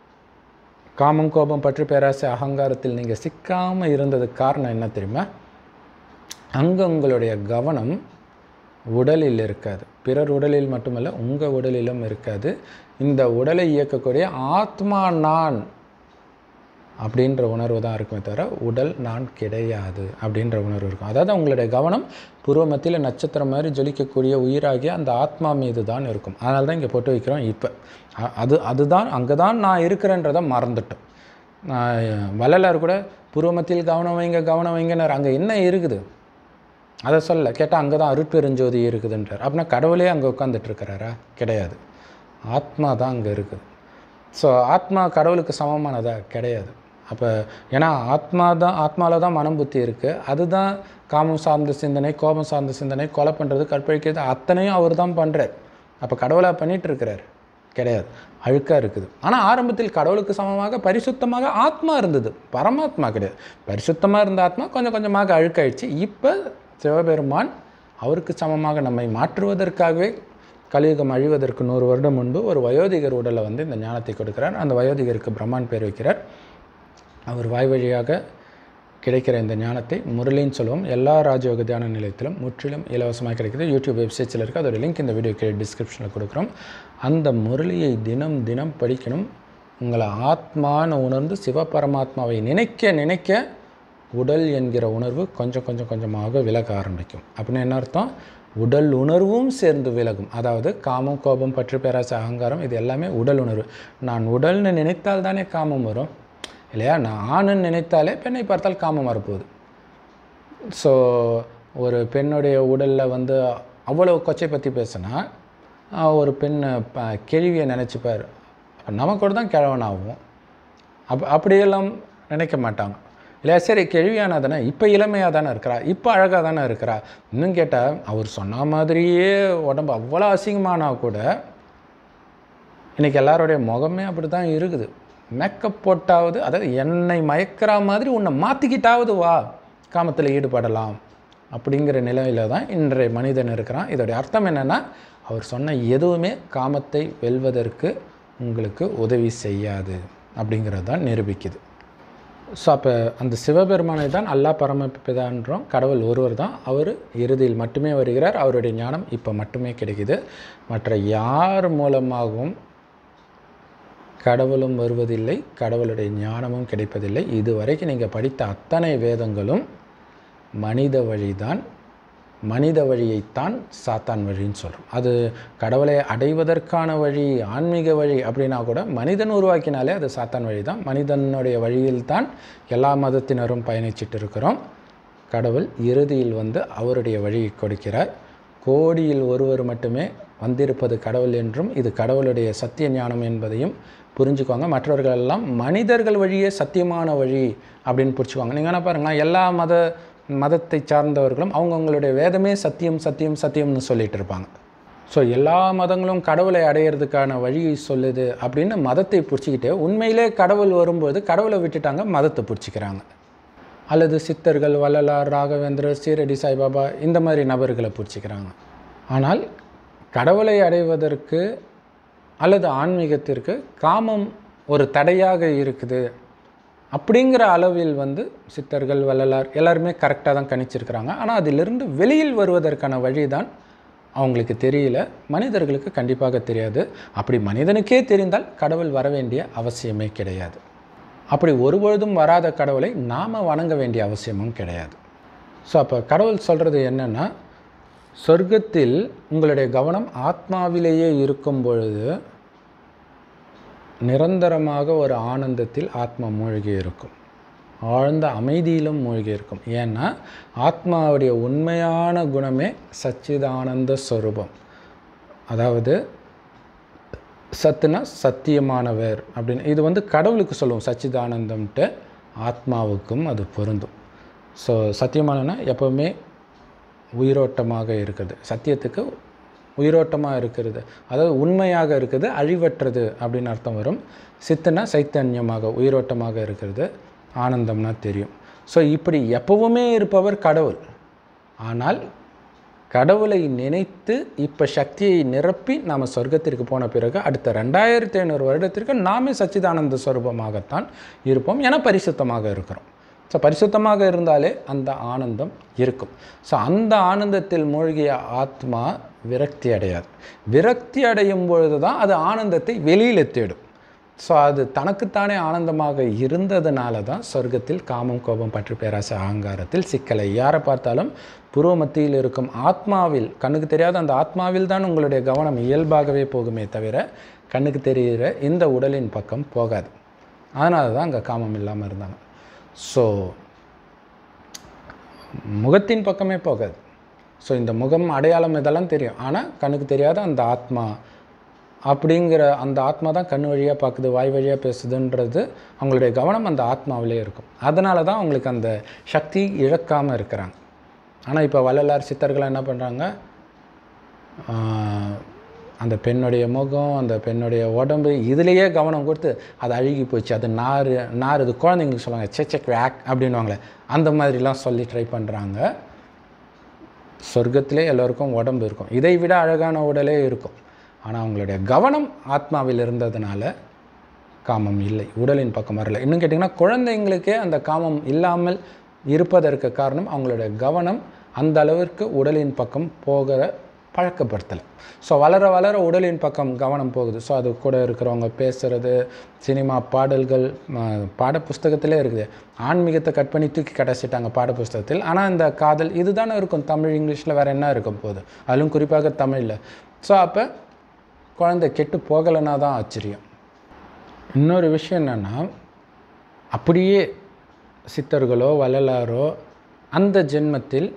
காமம் கோபம் பற்று பேராசை அகங்காரத்தில் நீங்கள் சிக்காமல் இருந்ததுக்கு காரணம் என்ன தெரியுமா அங்கே உங்களுடைய கவனம் உடலில் இருக்காது பிறர் உடலில் மட்டுமல்ல உங்கள் உடலிலும் இருக்காது இந்த உடலை இயக்கக்கூடிய ஆத்மா நான் அப்படின்ற உணர்வு தான் இருக்குமே தவிர உடல் நான் கிடையாது அப்படின்ற உணர்வு இருக்கும் அதாவது உங்களுடைய கவனம் பூர்வ மத்தியில் நட்சத்திரம் மாதிரி ஜொலிக்கக்கூடிய உயிராகிய அந்த ஆத்மா மீது தான் இருக்கும் அதனால தான் இங்கே போட்டு வைக்கிறோம் இப்போ அ- அது அதுதான் அங்கே தான் நான் இருக்கிறேன்றதை மறந்துட்டோம் நான் வள்ளலார் கூட பூர்வமத்தில் கவனம் வைங்க கவனம் வைங்கன்னார் அங்கே என்ன இருக்குது அதை சொல்ல கேட்டால் அங்கே தான் அருட்பெருஞ்சோதி இருக்குதுன்றார் அப்படின்னா கடவுளே அங்கே உட்காந்துட்டு இருக்கிறாரா கிடையாது ஆத்மா தான் அங்கே இருக்குது ஸோ ஆத்மா கடவுளுக்கு சமமானதா கிடையாது அப்போ ஏன்னா ஆத்மா தான் ஆத்மாவில் தான் மனம் புத்தி இருக்குது அதுதான் காமம் சார்ந்த சிந்தனை கோபம் சார்ந்த சிந்தனை கொலை பண்ணுறது கற்பழிக்கிறது அத்தனையும் அவர் தான் பண்ணுறார் அப்போ கடவுளாக பண்ணிட்டு இருக்கிறார் கிடையாது அழுக்காக இருக்குது ஆனால் ஆரம்பத்தில் கடவுளுக்கு சமமாக பரிசுத்தமாக ஆத்மா இருந்தது பரமாத்மா கிடையாது பரிசுத்தமாக இருந்த ஆத்மா கொஞ்சம் கொஞ்சமாக அழுக்காயிடுச்சு இப்போ சிவபெருமான் அவருக்கு சமமாக நம்மை மாற்றுவதற்காகவே கலியுகம் அழிவதற்கு நூறு வருடம் முன்பு ஒரு வயோதிகர் உடலை வந்து இந்த ஞானத்தை கொடுக்கிறார் அந்த வயோதிகருக்கு பிரம்மான் பேர் வைக்கிறார் அவர் வாய் வழியாக கிடைக்கிற இந்த ஞானத்தை முரளின்னு சொல்லுவோம் எல்லா ராஜயோக தியான நிலையத்திலும் முற்றிலும் இலவசமாக கிடைக்குது யூடியூப் வெப்சைட்ஸில் இருக்குது அதோட லிங்க் இந்த வீடியோ கீழே டிஸ்கிரிப்ஷனில் கொடுக்குறோம் அந்த முரளியை தினம் தினம் படிக்கணும் உங்களை ஆத்மான்னு உணர்ந்து சிவபரமாத்மாவை நினைக்க நினைக்க உடல் என்கிற உணர்வு கொஞ்சம் கொஞ்சம் கொஞ்சமாக விலக ஆரம்பிக்கும் அப்படின்னு என்ன அர்த்தம் உடல் உணர்வும் சேர்ந்து விலகும் அதாவது காமம் கோபம் பற்று பேராசை அகங்காரம் இது எல்லாமே உடல் உணர்வு நான் உடல்னு நினைத்தால் தானே காமம் வரும் இல்லையா நான் ஆணுன்னு நினைத்தாலே பெண்ணை பார்த்தால் காமம் வரப்போகுது ஸோ ஒரு பெண்ணுடைய உடலில் வந்து அவ்வளோ கொச்சை பற்றி பேசினா ஆஹ், ஒரு பெண் ப- கேள்வியை நினச்சிப்பார் அப்போ நமக்கு தான் கிழவனாகும் அப் அப்படியெல்லாம் நினைக்க மாட்டாங்க இல்லையா சரி கேள்வியானா தானே இப்போ இளமையாக தானே இருக்கிறா இப்போ அழகாக தானே இருக்கிறா இன்னும் கேட்டால் அவர் சொன்ன மாதிரியே உடம்பு அவ்வளோ அசிங்கமானா கூட இன்றைக்கி எல்லாருடைய முகமே அப்படி தான் இருக்குது மேக்கப் போட்டாவது அதாவது என்னை மயக்கிற மாதிரி உன்னை மாற்றிக்கிட்டாவது வா காமத்தில் ஈடுபடலாம் அப்படிங்கிற நிலையில் தான் இன்றைய மனிதன் இருக்கிறான் இதோடைய அர்த்தம் என்னென்னா அவர் சொன்ன எதுவுமே காமத்தை வெல்வதற்கு உங்களுக்கு உதவி செய்யாது அப்படிங்கிறது தான் நிரூபிக்குது ஸோ அப்போ அந்த சிவபெருமானை தான் அல்லா பரமபிதான்றோம் கடவுள் ஒருவர் தான் அவர் இறுதியில் மட்டுமே வருகிறார் அவருடைய ஞானம் இப்போ மட்டுமே கிடைக்குது மற்ற யார் மூலமாகவும் கடவுளும் வருவதில்லை கடவுளுடைய ஞானமும் கிடைப்பதில்லை இதுவரைக்கும் நீங்கள் படித்த அத்தனை வேதங்களும் மனித வழிதான் மனித வழியைத்தான் சாத்தான் வழின்னு சொல்கிறோம் அது கடவுளை அடைவதற்கான வழி ஆன்மீக வழி அப்படின்னா கூட மனிதன் உருவாக்கினாலே அது சாத்தான் வழி தான் மனிதனுடைய வழியில்தான் எல்லா மதத்தினரும் பயணிச்சிட்டு இருக்கிறோம் கடவுள் இறுதியில் வந்து அவருடைய வழியை கொடுக்கிறார் கோடியில் ஒருவர் மட்டுமே வந்திருப்பது கடவுள் என்றும் இது கடவுளுடைய சத்திய ஞானம் என்பதையும் புரிஞ்சுக்கோங்க மற்றவர்கள் எல்லாம் மனிதர்கள் வழியே சத்தியமான வழி அப்படின்னு புரிச்சுக்கோங்க நீங்கள் என்ன பாருங்களேன் எல்லா மத மதத்தை சார்ந்தவர்களும் அவங்கவுங்களுடைய வேதமே சத்தியம் சத்தியம் சத்தியம்னு சொல்லிட்டு இருப்பாங்க ஸோ எல்லா மதங்களும் கடவுளை அடையிறதுக்கான வழியை சொல்லுது அப்படின்னு மதத்தை பிடிச்சிக்கிட்டு உண்மையிலே கடவுள் வரும்போது கடவுளை விட்டுட்டாங்க மதத்தை பிடிச்சிக்கிறாங்க அல்லது சித்தர்கள் வள்ளலார் ராகவேந்திரர் சீரடி சாய்பாபா இந்த மாதிரி நபர்களை பிடிச்சிக்கிறாங்க ஆனால் கடவுளை அடைவதற்கு அல்லது ஆன்மீகத்திற்கு காமம் ஒரு தடையாக இருக்குது அப்படிங்கிற அளவில் வந்து சித்தர்கள் வள்ளலார் எல்லாருமே கரெக்டாக தான் கணிச்சிருக்கிறாங்க ஆனால் அதிலிருந்து வெளியில் வருவதற்கான வழி தான் அவங்களுக்கு தெரியல மனிதர்களுக்கு கண்டிப்பாக தெரியாது அப்படி மனிதனுக்கே தெரிந்தால் கடவுள் வர வேண்டிய அவசியமே கிடையாது அப்படி ஒருபொழுதும் வராத கடவுளை நாம் வணங்க வேண்டிய அவசியமும் கிடையாது ஸோ அப்போ கடவுள் சொல்கிறது என்னென்னா சொர்க்கத்தில் உங்களுடைய கவனம் ஆத்மாவிலேயே இருக்கும் பொழுது நிரந்தரமாக ஒரு ஆனந்தத்தில் ஆத்மா மூழ்கி இருக்கும் ஆழ்ந்த அமைதியிலும் மூழ்கி இருக்கும் ஏன்னா ஆத்மாவுடைய உண்மையான குணமே சச்சிதானந்த ஸ்வரூபம் அதாவது சத்துனா சத்தியமானவர் அப்படின்னு இது வந்து கடவுளுக்கு சொல்லுவோம் சச்சிதானந்தம்ட்டு ஆத்மாவுக்கும் அது பொருந்தும் ஸோ சத்தியமானனா எப்போவுமே உயிரோட்டமாக இருக்குது சத்தியத்துக்கு உயிரோட்டமாக இருக்கிறது அதாவது உண்மையாக இருக்குது அழிவற்றது அப்படின்னு அர்த்தம் வரும் சித்துனா சைத்தன்யமாக உயிரோட்டமாக இருக்கிறது ஆனந்தம்னா தெரியும் ஸோ இப்படி எப்பவுமே இருப்பவர் கடவுள் ஆனால் கடவுளை நினைத்து இப்போ சக்தியை நிரப்பி நாம் சொர்க்கத்திற்கு போன பிறகு அடுத்த ரெண்டாயிரத்தி ஐநூறு வருடத்திற்கு நாமே சச்சிதானந்த ஸ்வரூபமாகத்தான் இருப்போம் என பரிசுத்தமாக இருக்கிறோம் ஸோ பரிசுத்தமாக இருந்தாலே அந்த ஆனந்தம் இருக்கும் ஸோ அந்த ஆனந்தத்தில் மூழ்கிய ஆத்மா விரக்தி அடையாது விரக்தி அடையும் பொழுது தான் அது ஆனந்தத்தை வெளியில் தேடும் ஸோ அது தனக்குத்தானே ஆனந்தமாக இருந்ததுனால தான் சொர்க்கத்தில் காமம் கோபம் பற்று பேராசை அகங்காரத்தில் சிக்கலை யாரை பார்த்தாலும் புருவ மத்தியில் இருக்கும் ஆத்மாவில் கண்ணுக்கு தெரியாத அந்த ஆத்மாவில் தான் உங்களுடைய கவனம் இயல்பாகவே போகுமே தவிர கண்ணுக்கு தெரிகிற இந்த உடலின் பக்கம் போகாது அதனால தான் அங்கே காமம் இல்லாமல் இருந்தாங்க ஸோ முகத்தின் பக்கமே போகாது ஸோ இந்த முகம் அடையாளம் இதெல்லாம் தெரியும் ஆனால் கண்ணுக்கு தெரியாத அந்த ஆத்மா அப்படிங்கிற அந்த ஆத்மா தான் கண் வழியாக பார்க்குது வாய் வழியாக பேசுதுன்றது அவங்களுடைய கவனம் அந்த ஆத்மாவிலே இருக்கும் அதனால தான் அவங்களுக்கு அந்த சக்தி இழக்காமல் இருக்கிறாங்க ஆனால் இப்போ வள்ளலார் சித்தர்கள் என்ன பண்ணுறாங்க அந்த பெண்ணுடைய முகம் அந்த பெண்ணுடைய உடம்பு இதுலேயே கவனம் கொடுத்து அது அழுகி போச்சு அது நார் நார் இது குழந்தைங்களுக்கு சொல்லுவாங்க செச்சக் வேக் அப்படின்வாங்களே அந்த மாதிரிலாம் சொல்லி ட்ரை பண்ணுறாங்க சொர்க்கத்திலே எல்லோருக்கும் உடம்பு இருக்கும் இதை விட அழகான உடலே இருக்கும் ஆனால் அவங்களுடைய கவனம் ஆத்மாவில் இருந்ததுனால காமம் இல்லை உடலின் பக்கம் வரல இன்னும் கேட்டிங்கன்னா குழந்தைங்களுக்கே அந்த காமம் இல்லாமல் இருப்பதற்கு காரணம் அவங்களுடைய கவனம் அந்த அளவிற்கு உடலின் பக்கம் போகிற பழக்கப்படுத்தலை ஸோ வளர வளர உடலின் பக்கம் கவனம் போகுது ஸோ அது கூட இருக்கிறவங்க பேசுகிறது சினிமா பாடல்கள் பாட புஸ்தகத்திலே இருக்குது ஆன்மீகத்தை கட் பண்ணி தூக்கி கடைசிட்டாங்க பாட புஸ்தகத்தில் ஆனால் இந்த காதல் இதுதானே இருக்கும் தமிழ் இங்கிலீஷில் வேறு என்ன இருக்கும் போது அதிலும் குறிப்பாக தமிழில் ஸோ அப்போ குழந்தை கெட்டு போகலைன்னா தான் ஆச்சரியம் இன்னொரு விஷயம் என்னென்னா அப்படியே சித்தர்களோ வள்ளலாரோ அந்த ஜென்மத்தில்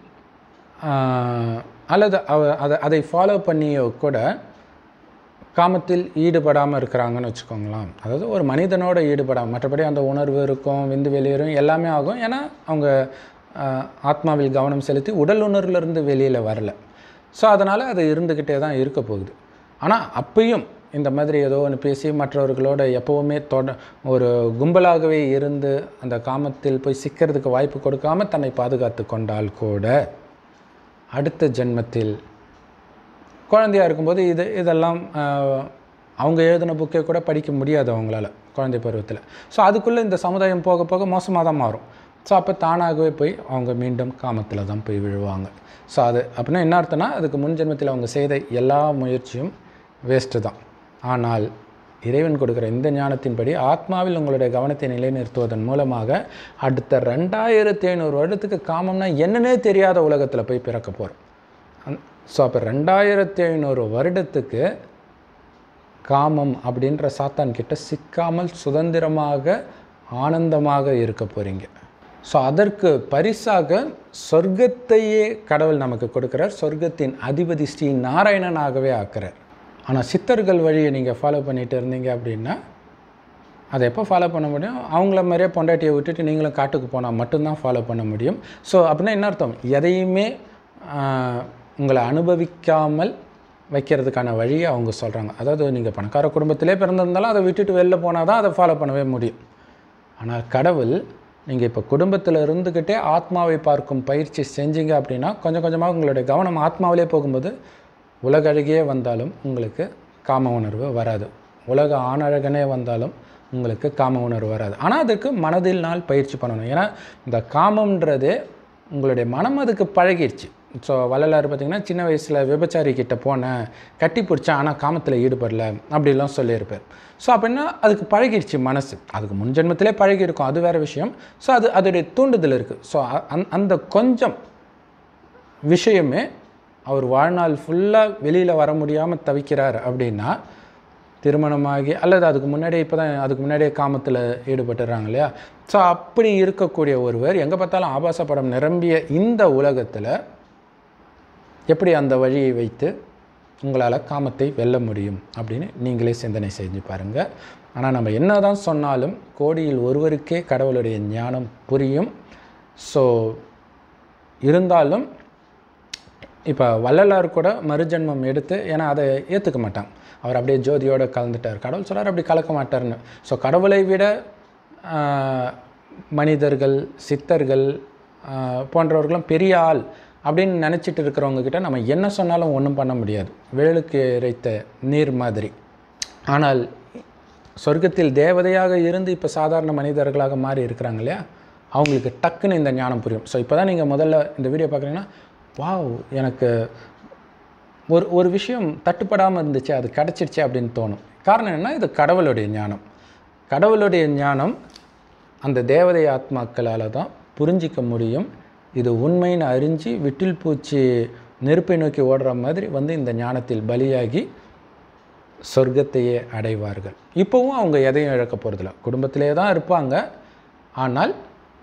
அல்லது அவ அதை அதை ஃபாலோ பண்ணியோ கூட காமத்தில் ஈடுபடாமல் இருக்கிறாங்கன்னு வச்சுக்கோங்களேன் அதாவது ஒரு மனிதனோட ஈடுபடாமல் மற்றபடி அந்த உணர்வு இருக்கும் விந்து வெளியேறும் எல்லாமே ஆகும் ஏன்னா அவங்க ஆத்மாவில் கவனம் செலுத்தி உடல் உணர்வுலேருந்து வெளியில் வரல ஸோ அதனால் அது இருந்துக்கிட்டே தான் இருக்க போகுது ஆனால் அப்பையும் இந்த மாதிரி ஏதோ ஒன்று பேசி மற்றவர்களோட எப்போவுமே தொட ஒரு கும்பலாகவே இருந்து அந்த காமத்தில் போய் சிக்கிறதுக்கு வாய்ப்பு கொடுக்காம தன்னை பாதுகாத்து கொண்டால் கூட அடுத்த ஜென்மத்தில் குழந்தையாக இருக்கும்போது இது இதெல்லாம் அவங்க எழுதின புக்கே கூட படிக்க முடியாது அவங்களால குழந்தை பருவத்தில் ஸோ அதுக்குள்ளே இந்த சமுதாயம் போக போக மோசமாக தான் மாறும் ஸோ அப்போ தானாகவே போய் அவங்க மீண்டும் காமத்தில் தான் போய் விழுவாங்க ஸோ அது அப்படின்னா என்ன அர்த்தம்னா அதுக்கு முன் ஜென்மத்தில் அவங்க செய்த எல்லா முயற்சியும் வேஸ்ட்டு தான் ஆனால் இறைவன் கொடுக்குற இந்த ஞானத்தின்படி ஆத்மாவில் உங்களுடைய கவனத்தை நிலைநிறுத்துவதன் மூலமாக அடுத்த ரெண்டாயிரத்தி ஐநூறு வருடத்துக்கு காமம்னா என்னன்னே தெரியாத உலகத்தில் போய் பிறக்க போகிறோம் அந் ஸோ அப்போ ரெண்டாயிரத்தி ஐநூறு வருடத்துக்கு காமம் அப்படின்ற சாத்தான் கிட்ட சிக்காமல் சுதந்திரமாக ஆனந்தமாக இருக்க போகிறீங்க ஸோ அதற்கு பரிசாக சொர்க்கத்தையே கடவுள் நமக்கு கொடுக்குறார் சொர்க்கத்தின் அதிபதி ஸ்ரீ நாராயணனாகவே ஆக்குறார் ஆனால் சித்தர்கள் வழியை நீங்கள் ஃபாலோ பண்ணிகிட்டு இருந்தீங்க அப்படின்னா அதை எப்போ ஃபாலோ பண்ண முடியும் அவங்கள மாதிரியே பொண்டாட்டியை விட்டுட்டு நீங்களும் காட்டுக்கு போனால் மட்டும்தான் ஃபாலோ பண்ண முடியும் ஸோ அப்படின்னா என்ன அர்த்தம் எதையுமே உங்களை அனுபவிக்காமல் வைக்கிறதுக்கான வழியை அவங்க சொல்கிறாங்க அதாவது நீங்கள் பணக்கார குடும்பத்திலே பிறந்திருந்தாலும் அதை விட்டுட்டு வெளில போனால் தான் அதை ஃபாலோ பண்ணவே முடியும் ஆனால் கடவுள் நீங்கள் இப்போ குடும்பத்தில் இருந்துக்கிட்டே ஆத்மாவை பார்க்கும் பயிற்சி செஞ்சீங்க அப்படின்னா கொஞ்சம் கொஞ்சமாக உங்களுடைய கவனம் ஆத்மாவிலே போகும்போது உலக அழகியே வந்தாலும் உங்களுக்கு காம உணர்வு வராது உலக ஆணழகனே வந்தாலும் உங்களுக்கு காம உணர்வு வராது ஆனால் அதுக்கு மனதில் நாள் பயிற்சி பண்ணணும் ஏன்னா இந்த காமம்ன்றதே உங்களுடைய மனம் அதுக்கு பழகிடுச்சு ஸோ வள்ளலார் பார்த்திங்கன்னா சின்ன வயசில் விபச்சாரி கிட்ட போனேன் கட்டி பிடிச்சேன் ஆனால் காமத்தில் ஈடுபடல அப்படிலாம் சொல்லியிருப்பார் ஸோ அப்படின்னா அதுக்கு பழகிடுச்சு மனசு அதுக்கு முன் ஜென்மத்திலே பழகியிருக்கும் அது வேறு விஷயம் ஸோ அது அதோடைய தூண்டுதல் இருக்குது ஸோ அந்த கொஞ்சம் விஷயமே அவர் வாழ்நாள் ஃபுல்லாக வெளியில் வர முடியாமல் தவிக்கிறார் அப்படின்னா திருமணமாகி அல்லது அதுக்கு முன்னாடியே இப்போ தான் அதுக்கு முன்னாடியே காமத்தில் ஈடுபட்டுறாங்க இல்லையா ஸோ அப்படி இருக்கக்கூடிய ஒருவர் எங்கே பார்த்தாலும் ஆபாச படம் நிரம்பிய இந்த உலகத்தில் எப்படி அந்த வழியை வைத்து உங்களால் காமத்தை வெல்ல முடியும் அப்படின்னு நீங்களே சிந்தனை செஞ்சு பாருங்கள் ஆனால் நம்ம என்ன தான் சொன்னாலும் கோடியில் ஒருவருக்கே கடவுளுடைய ஞானம் புரியும் ஸோ இருந்தாலும் இப்போ வள்ளலார் கூட மறுஜென்மம் எடுத்து ஏன்னா அதை ஏற்றுக்க மாட்டாங்க அவர் அப்படியே ஜோதியோடு கலந்துட்டார் கடவுள் சொல்கிறார் அப்படி கலக்க மாட்டார்னு ஸோ கடவுளை விட மனிதர்கள் சித்தர்கள் போன்றவர்களும் பெரிய ஆள் அப்படின்னு நினச்சிட்டு இருக்கிறவங்க கிட்ட நம்ம என்ன சொன்னாலும் ஒன்றும் பண்ண முடியாது வேலுக்கு இறைத்த நீர் மாதிரி ஆனால் சொர்க்கத்தில் தேவதையாக இருந்து இப்போ சாதாரண மனிதர்களாக மாறி இருக்கிறாங்க இல்லையா அவங்களுக்கு டக்குன்னு இந்த ஞானம் புரியும் ஸோ இப்போ தான் நீங்கள் முதல்ல இந்த வீடியோ பார்க்குறீங்கன்னா வாவ் எனக்கு ஒரு ஒரு விஷயம் தட்டுப்படாமல் இருந்துச்சு அது கிடச்சிருச்சு அப்படின்னு தோணும் காரணம் என்ன இது கடவுளுடைய ஞானம் கடவுளுடைய ஞானம் அந்த தேவதை ஆத்மாக்களால் தான் புரிஞ்சிக்க முடியும் இது உண்மைன்னு அறிஞ்சு விட்டில் பூச்சி நெருப்பை நோக்கி ஓடுற மாதிரி வந்து இந்த ஞானத்தில் பலியாகி சொர்க்கத்தையே அடைவார்கள் இப்போவும் அவங்க எதையும் இழக்க போகிறதில்ல குடும்பத்திலே தான் இருப்பாங்க ஆனால்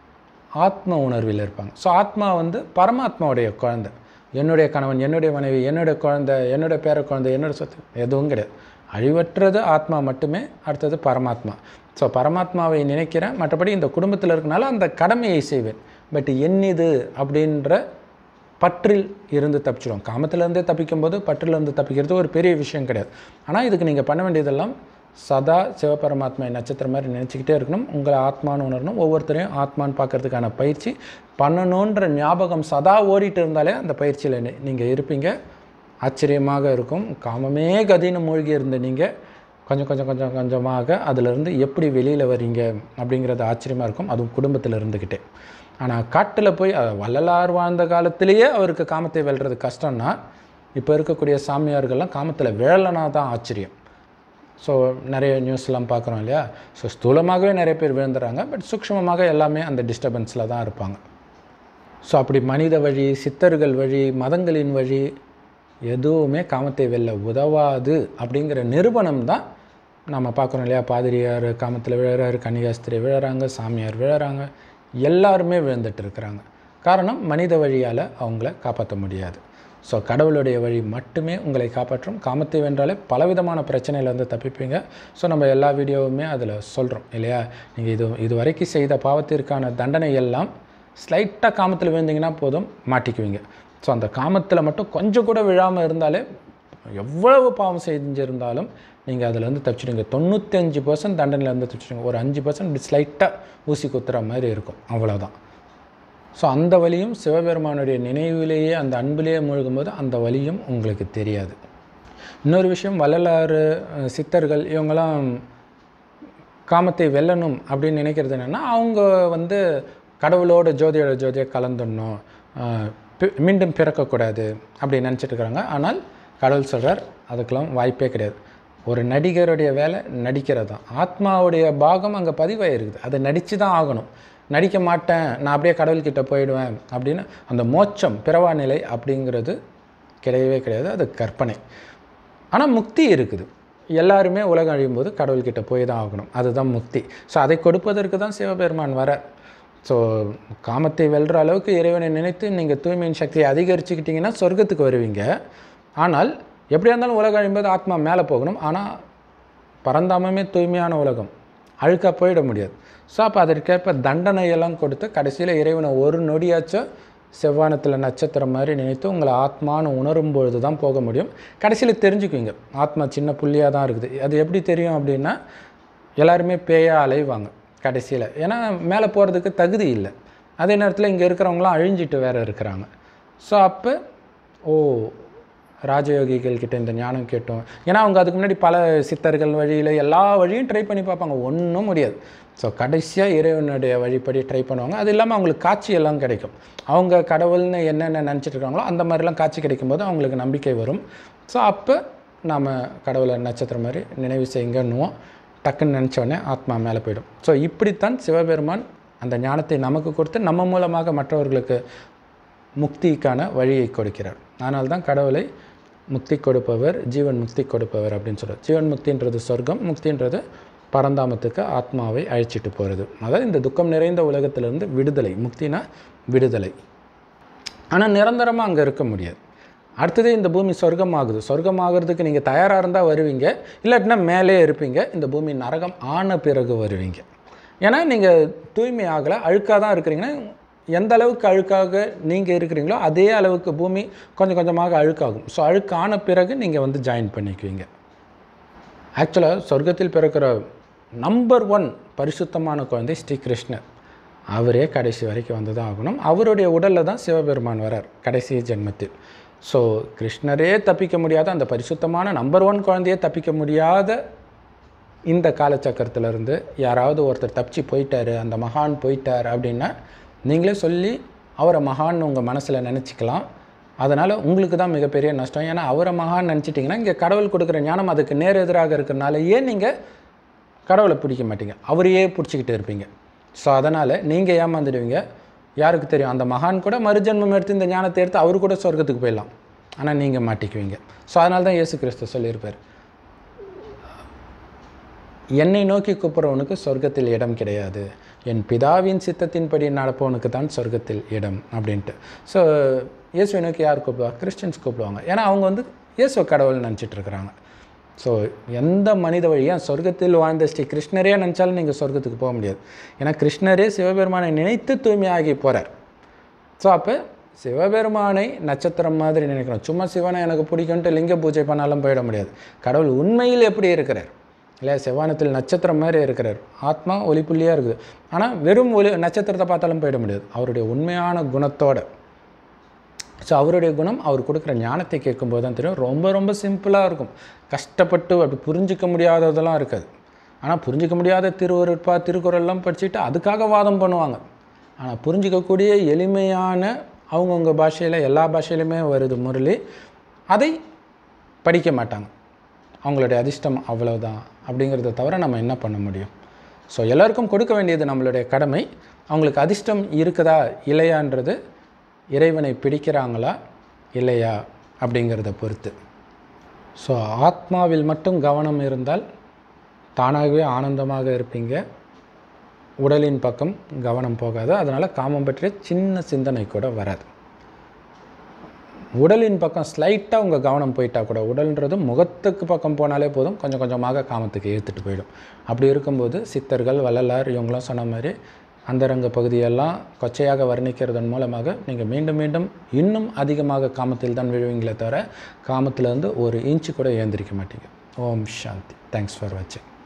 ஆத்ம உணர்வில் இருப்பாங்க ஸோ ஆத்மா வந்து பரமாத்மாவுடைய குழந்தை என்னுடைய கணவன் என்னுடைய மனைவி என்னுடைய குழந்தை என்னுடைய பேர குழந்தை என்னோட சொத்து எதுவும் கிடையாது அழிவற்றது ஆத்மா மட்டுமே அடுத்தது பரமாத்மா ஸோ பரமாத்மாவை நினைக்கிறேன் மற்றபடி இந்த குடும்பத்தில் இருக்கனால அந்த கடமையை செய்வேன் பட் என்னிது அப்படின்ற பற்றில் இருந்து தப்பிச்சிடும் காமத்திலேருந்தே தப்பிக்கும்போது பற்றிலேருந்து தப்பிக்கிறது ஒரு பெரிய விஷயம் கிடையாது ஆனால் இதுக்கு நீங்கள் பண்ண வேண்டியதெல்லாம் சதா சிவபரமாத்மா நட்சத்திரம் மாதிரி நினச்சிக்கிட்டே இருக்கணும் உங்களை ஆத்மான்னு உணரணும் ஒவ்வொருத்தரையும் ஆத்மான்னு பார்க்கறதுக்கான பயிற்சி பண்ணணுன்ற ஞாபகம் சதா ஓடிட்டு இருந்தாலே அந்த பயிற்சியில் நீங்கள் இருப்பீங்க ஆச்சரியமாக இருக்கும் காமமே கதின்னு மூழ்கி இருந்த நீங்கள் கொஞ்சம் கொஞ்சம் கொஞ்சம் கொஞ்சமாக அதிலிருந்து எப்படி வெளியில் வரீங்க அப்படிங்கிறது ஆச்சரியமாக இருக்கும் அதுவும் குடும்பத்தில் இருந்துக்கிட்டே ஆனால் காட்டில் போய் வள்ளலார் வாழ்ந்த காலத்திலேயே அவருக்கு காமத்தை வெல்றது கஷ்டம்னா இப்போ இருக்கக்கூடிய சாமியார்கள்லாம் காமத்தில் விழலைனா தான் ஆச்சரியம் ஸோ நிறைய நியூஸ்லாம் பார்க்குறோம் இல்லையா ஸோ ஸ்தூலமாகவே நிறைய பேர் விழுந்துறாங்க பட் சூக்ஷ்மமாக எல்லாமே அந்த டிஸ்டர்பன்ஸில் தான் இருப்பாங்க ஸோ அப்படி மனித வழி சித்தர்கள் வழி மதங்களின் வழி எதுவுமே காமத்தை வெல்ல உதவாது அப்படிங்கிற நிரூபணம் தான் நம்ம பார்க்குறோம் இல்லையா பாதிரியார் காமத்தில் விழுறாரு கன்னிகாஸ்திரி விழுறாங்க சாமியார் விழுறாங்க எல்லாருமே விழுந்துட்டு இருக்கிறாங்க காரணம் மனித வழியால் அவங்கள காப்பாற்ற முடியாது ஸோ கடவுளுடைய வழி மட்டுமே உங்களை காப்பாற்றும் காமத்தை வென்றாலே பலவிதமான பிரச்சனையிலேருந்து தப்பிப்பீங்க ஸோ நம்ம எல்லா வீடியோவுமே அதில் சொல்கிறோம் இல்லையா நீங்கள் இது இது வரைக்கும் செய்த பாவத்திற்கான தண்டனை எல்லாம் ஸ்லைட்டாக காமத்தில் விழுந்தீங்கன்னா போதும் மாட்டிக்குவீங்க ஸோ அந்த காமத்தில் மட்டும் கொஞ்சம் கூட விழாமல் இருந்தாலே எவ்வளவு பாவம் செஞ்சுருந்தாலும் நீங்கள் அதிலேருந்து தப்பிச்சிடுங்க தொண்ணூத்தஞ்சு பர்சன்ட் தண்டனையிலேருந்து தப்பிச்சிடுங்க ஒரு அஞ்சு பர்சன்ட் ஸ்லைட்டாக ஊசி குத்துற மாதிரி இருக்கும் அவ்வளோதான் ஸோ அந்த வழியும் சிவபெருமானுடைய நினைவிலேயே அந்த அன்பிலேயே மூழ்கும்போது அந்த வழியும் உங்களுக்கு தெரியாது இன்னொரு விஷயம் வள்ளலாறு சித்தர்கள் இவங்கெல்லாம் காமத்தை வெல்லணும் அப்படின்னு நினைக்கிறது என்னென்னா அவங்க வந்து கடவுளோட ஜோதியோட ஜோதியை கலந்துடணும் மீண்டும் பிறக்கக்கூடாது அப்படி நினச்சிட்டு இருக்கிறாங்க ஆனால் கடவுள் சொல்கிறார் அதுக்கெல்லாம் வாய்ப்பே கிடையாது ஒரு நடிகருடைய வேலை நடிக்கிறது தான் ஆத்மாவுடைய பாகம் அங்கே பதிவாயிருக்குது அதை நடித்து தான் ஆகணும் நடிக்க மாட்டேன் நான் அப்படியே கடவுள்கிட்ட போயிடுவேன் அப்படின்னு அந்த மோட்சம் பிறவா நிலை அப்படிங்கிறது கிடையவே கிடையாது அது கற்பனை ஆனால் முக்தி இருக்குது எல்லாருமே உலகம் அழியும் போது கடவுள்கிட்ட போய் தான் ஆகணும் அதுதான் முக்தி ஸோ அதை கொடுப்பதற்கு தான் சிவபெருமான் வர ஸோ காமத்தை வெல்ற அளவுக்கு இறைவனை நினைத்து நீங்கள் தூய்மையின் சக்தியை அதிகரிச்சுக்கிட்டிங்கன்னா சொர்க்கத்துக்கு வருவீங்க ஆனால் எப்படியா இருந்தாலும் உலகம் அழியும்போது ஆத்மா மேலே போகணும் ஆனால் பரந்தாமமே தூய்மையான உலகம் அழுக்காக போயிட முடியாது ஸோ அப்போ அதற்கேற்ப தண்டனையெல்லாம் கொடுத்து கடைசியில் இறைவனை ஒரு நொடியாச்சும் செவ்வானத்தில் நட்சத்திரம் மாதிரி நினைத்து உங்களை ஆத்மான்னு உணரும் பொழுது தான் போக முடியும் கடைசியில் தெரிஞ்சுக்குவீங்க ஆத்மா சின்ன புள்ளியாக தான் இருக்குது அது எப்படி தெரியும் அப்படின்னா எல்லாருமே பேயாக அலைவாங்க கடைசியில் ஏன்னா மேலே போகிறதுக்கு தகுதி இல்லை அதே நேரத்தில் இங்கே இருக்கிறவங்களாம் அழிஞ்சிட்டு வேறு இருக்கிறாங்க ஸோ அப்போ ஓ ராஜயோகிகள் கிட்ட இந்த ஞானம் கேட்டோம் ஏன்னா அவங்க அதுக்கு முன்னாடி பல சித்தர்கள் வழியில் எல்லா வழியும் ட்ரை பண்ணி பார்ப்பாங்க ஒன்றும் முடியாது ஸோ கடைசியாக இறைவனுடைய வழிப்படி ட்ரை பண்ணுவாங்க அது இல்லாமல் அவங்களுக்கு காட்சி எல்லாம் கிடைக்கும் அவங்க கடவுள்னு என்னென்ன நினச்சிட்டு இருக்காங்களோ அந்த மாதிரிலாம் காட்சி கிடைக்கும்போது அவங்களுக்கு நம்பிக்கை வரும் ஸோ அப்போ நாம் கடவுளை நட்சத்திரம் மாதிரி நினைவு செய்யுங்கன்னுவோம் டக்குன்னு நினச்ச உடனே ஆத்மா மேலே போயிடும் ஸோ இப்படித்தான் சிவபெருமான் அந்த ஞானத்தை நமக்கு கொடுத்து நம்ம மூலமாக மற்றவர்களுக்கு முக்திக்கான வழியை கொடுக்கிறார் அதனால தான் கடவுளை முக்தி கொடுப்பவர் ஜீவன் முக்தி கொடுப்பவர் அப்படின்னு சொல்கிறார் ஜீவன் முக்தின்றது சொர்க்கம் முக்தின்றது பரந்தாமத்துக்கு ஆத்மாவை அழைச்சிட்டு போகிறது அதாவது இந்த துக்கம் நிறைந்த உலகத்திலிருந்து விடுதலை முக்தினா விடுதலை ஆனால் நிரந்தரமாக அங்கே இருக்க முடியாது அடுத்தது இந்த பூமி சொர்க்கம் ஆகுது சொர்க்கம் ஆகிறதுக்கு நீங்கள் தயாராக இருந்தால் வருவீங்க இல்லாட்டினா மேலே இருப்பீங்க இந்த பூமி நரகம் ஆன பிறகு வருவீங்க ஏன்னா நீங்கள் தூய்மை ஆகலை அழுக்காக தான் இருக்கிறீங்கன்னா எந்த அளவுக்கு அழுக்காக நீங்கள் இருக்கிறீங்களோ அதே அளவுக்கு பூமி கொஞ்சம் கொஞ்சமாக அழுக்காகும் ஸோ அழுக்கான பிறகு நீங்கள் வந்து ஜாயின் பண்ணிக்குவீங்க ஆக்சுவலாக சொர்க்கத்தில் பிறக்கிற நம்பர் ஒன் பரிசுத்தமான குழந்தை ஸ்ரீ கிருஷ்ணர் அவரே கடைசி வரைக்கும் வந்து தான் ஆகணும் அவருடைய உடலில் தான் சிவபெருமான் வரார் கடைசி ஜென்மத்தில் ஸோ கிருஷ்ணரே தப்பிக்க முடியாத அந்த பரிசுத்தமான நம்பர் ஒன் குழந்தையே தப்பிக்க முடியாத இந்த காலச்சக்கரத்திலிருந்து யாராவது ஒருத்தர் தப்பிச்சு போயிட்டாரு அந்த மகான் போயிட்டார் அப்படின்னா நீங்களே சொல்லி அவரை மகான் உங்கள் மனசில் நினச்சிக்கலாம் அதனால் உங்களுக்கு தான் மிகப்பெரிய நஷ்டம் ஏன்னா அவரை மகான் நினச்சிட்டிங்கன்னா இங்கே கடவுள் கொடுக்குற ஞானம் அதுக்கு நேர் எதிராக இருக்கிறனால ஏன் நீங்கள் கடவுளை பிடிக்க மாட்டீங்க அவரையே பிடிச்சிக்கிட்டு இருப்பீங்க ஸோ அதனால் நீங்கள் ஏமாந்துடுவீங்க யாருக்கு தெரியும் அந்த மகான் கூட மறுஜென்மம் எடுத்து இந்த ஞானத்தை எடுத்து அவர் கூட சொர்க்கத்துக்கு போயிடலாம் ஆனால் நீங்கள் மாட்டிக்குவீங்க ஸோ அதனால தான் இயேசு கிறிஸ்து சொல்லியிருப்பார் என்னை நோக்கி கூப்பிட்றவனுக்கு சொர்க்கத்தில் இடம் கிடையாது என் பிதாவின் சித்தத்தின்படி நடப்பவனுக்கு தான் சொர்க்கத்தில் இடம் அப்படின்ட்டு ஸோ இயேசுவை நோக்கி யார் கூப்பிடுவா கிறிஸ்டியன்ஸ் கூப்பிடுவாங்க ஏன்னா அவங்க வந்து இயேசு கடவுள் நினச்சிட்டு இருக்கிறாங்க ஸோ எந்த மனித வழி ஏன் சொர்க்கத்தில் வாழ்ந்த ஸ்ரீ கிருஷ்ணரே நினச்சாலும் நீங்கள் சொர்க்கத்துக்கு போக முடியாது ஏன்னா கிருஷ்ணரே சிவபெருமானை நினைத்து தூய்மையாகி போகிறார் ஸோ அப்போ சிவபெருமானை நட்சத்திரம் மாதிரி நினைக்கணும் சும்மா சிவனை எனக்கு பிடிக்கும்ட்டு லிங்க பூஜை பண்ணாலும் போயிட முடியாது கடவுள் உண்மையில் எப்படி இருக்கிறார் இல்லையா செவ்வானத்தில் நட்சத்திரம் மாதிரி இருக்கிறார் ஆத்மா ஒளிப்புள்ளியாக இருக்குது ஆனால் வெறும் ஒளி நட்சத்திரத்தை பார்த்தாலும் போயிட முடியாது அவருடைய உண்மையான குணத்தோட ஸோ அவருடைய குணம் அவர் கொடுக்குற ஞானத்தை கேட்கும்போது தான் தெரியும் ரொம்ப ரொம்ப சிம்பிளாக இருக்கும் கஷ்டப்பட்டு அப்படி புரிஞ்சிக்க முடியாததெல்லாம் இருக்காது ஆனால் புரிஞ்சிக்க முடியாத திருவருட்பா திருக்குறள்லாம் படிச்சுட்டு அதுக்காக வாதம் பண்ணுவாங்க ஆனால் புரிஞ்சிக்கக்கூடிய எளிமையான அவங்கவுங்க பாஷையில் எல்லா பாஷையிலுமே வருது முரளி அதை படிக்க மாட்டாங்க அவங்களுடைய அதிர்ஷ்டம் அவ்வளவுதான் அப்படிங்கிறத தவிர நம்ம என்ன பண்ண முடியும் ஸோ எல்லாருக்கும் கொடுக்க வேண்டியது நம்மளுடைய கடமை அவங்களுக்கு அதிர்ஷ்டம் இருக்குதா இல்லையான்றது இறைவனை பிடிக்கிறாங்களா இல்லையா அப்படிங்கிறத பொறுத்து ஸோ ஆத்மாவில் மட்டும் கவனம் இருந்தால் தானாகவே ஆனந்தமாக இருப்பீங்க உடலின் பக்கம் கவனம் போகாது அதனால் காமம் பற்றிய சின்ன சிந்தனை கூட வராது உடலின் பக்கம் ஸ்லைட்டாக உங்கள் கவனம் போயிட்டா கூட உடல்ன்றது முகத்துக்கு பக்கம் போனாலே போதும் கொஞ்சம் கொஞ்சமாக காமத்துக்கு ஏற்றுட்டு போயிடும் அப்படி இருக்கும்போது சித்தர்கள் வள்ளலார் இவங்களாம் சொன்ன மாதிரி அந்தரங்க பகுதியெல்லாம் கொச்சையாக வர்ணிக்கிறதன் மூலமாக நீங்கள் மீண்டும் மீண்டும் இன்னும் அதிகமாக காமத்தில் தான் விழுவீங்களே தவிர காமத்திலேருந்து ஒரு இன்ச்சு கூட ஏந்திரிக்க மாட்டீங்க ஓம் சாந்தி தேங்க்ஸ் ஃபார் வாட்சிங்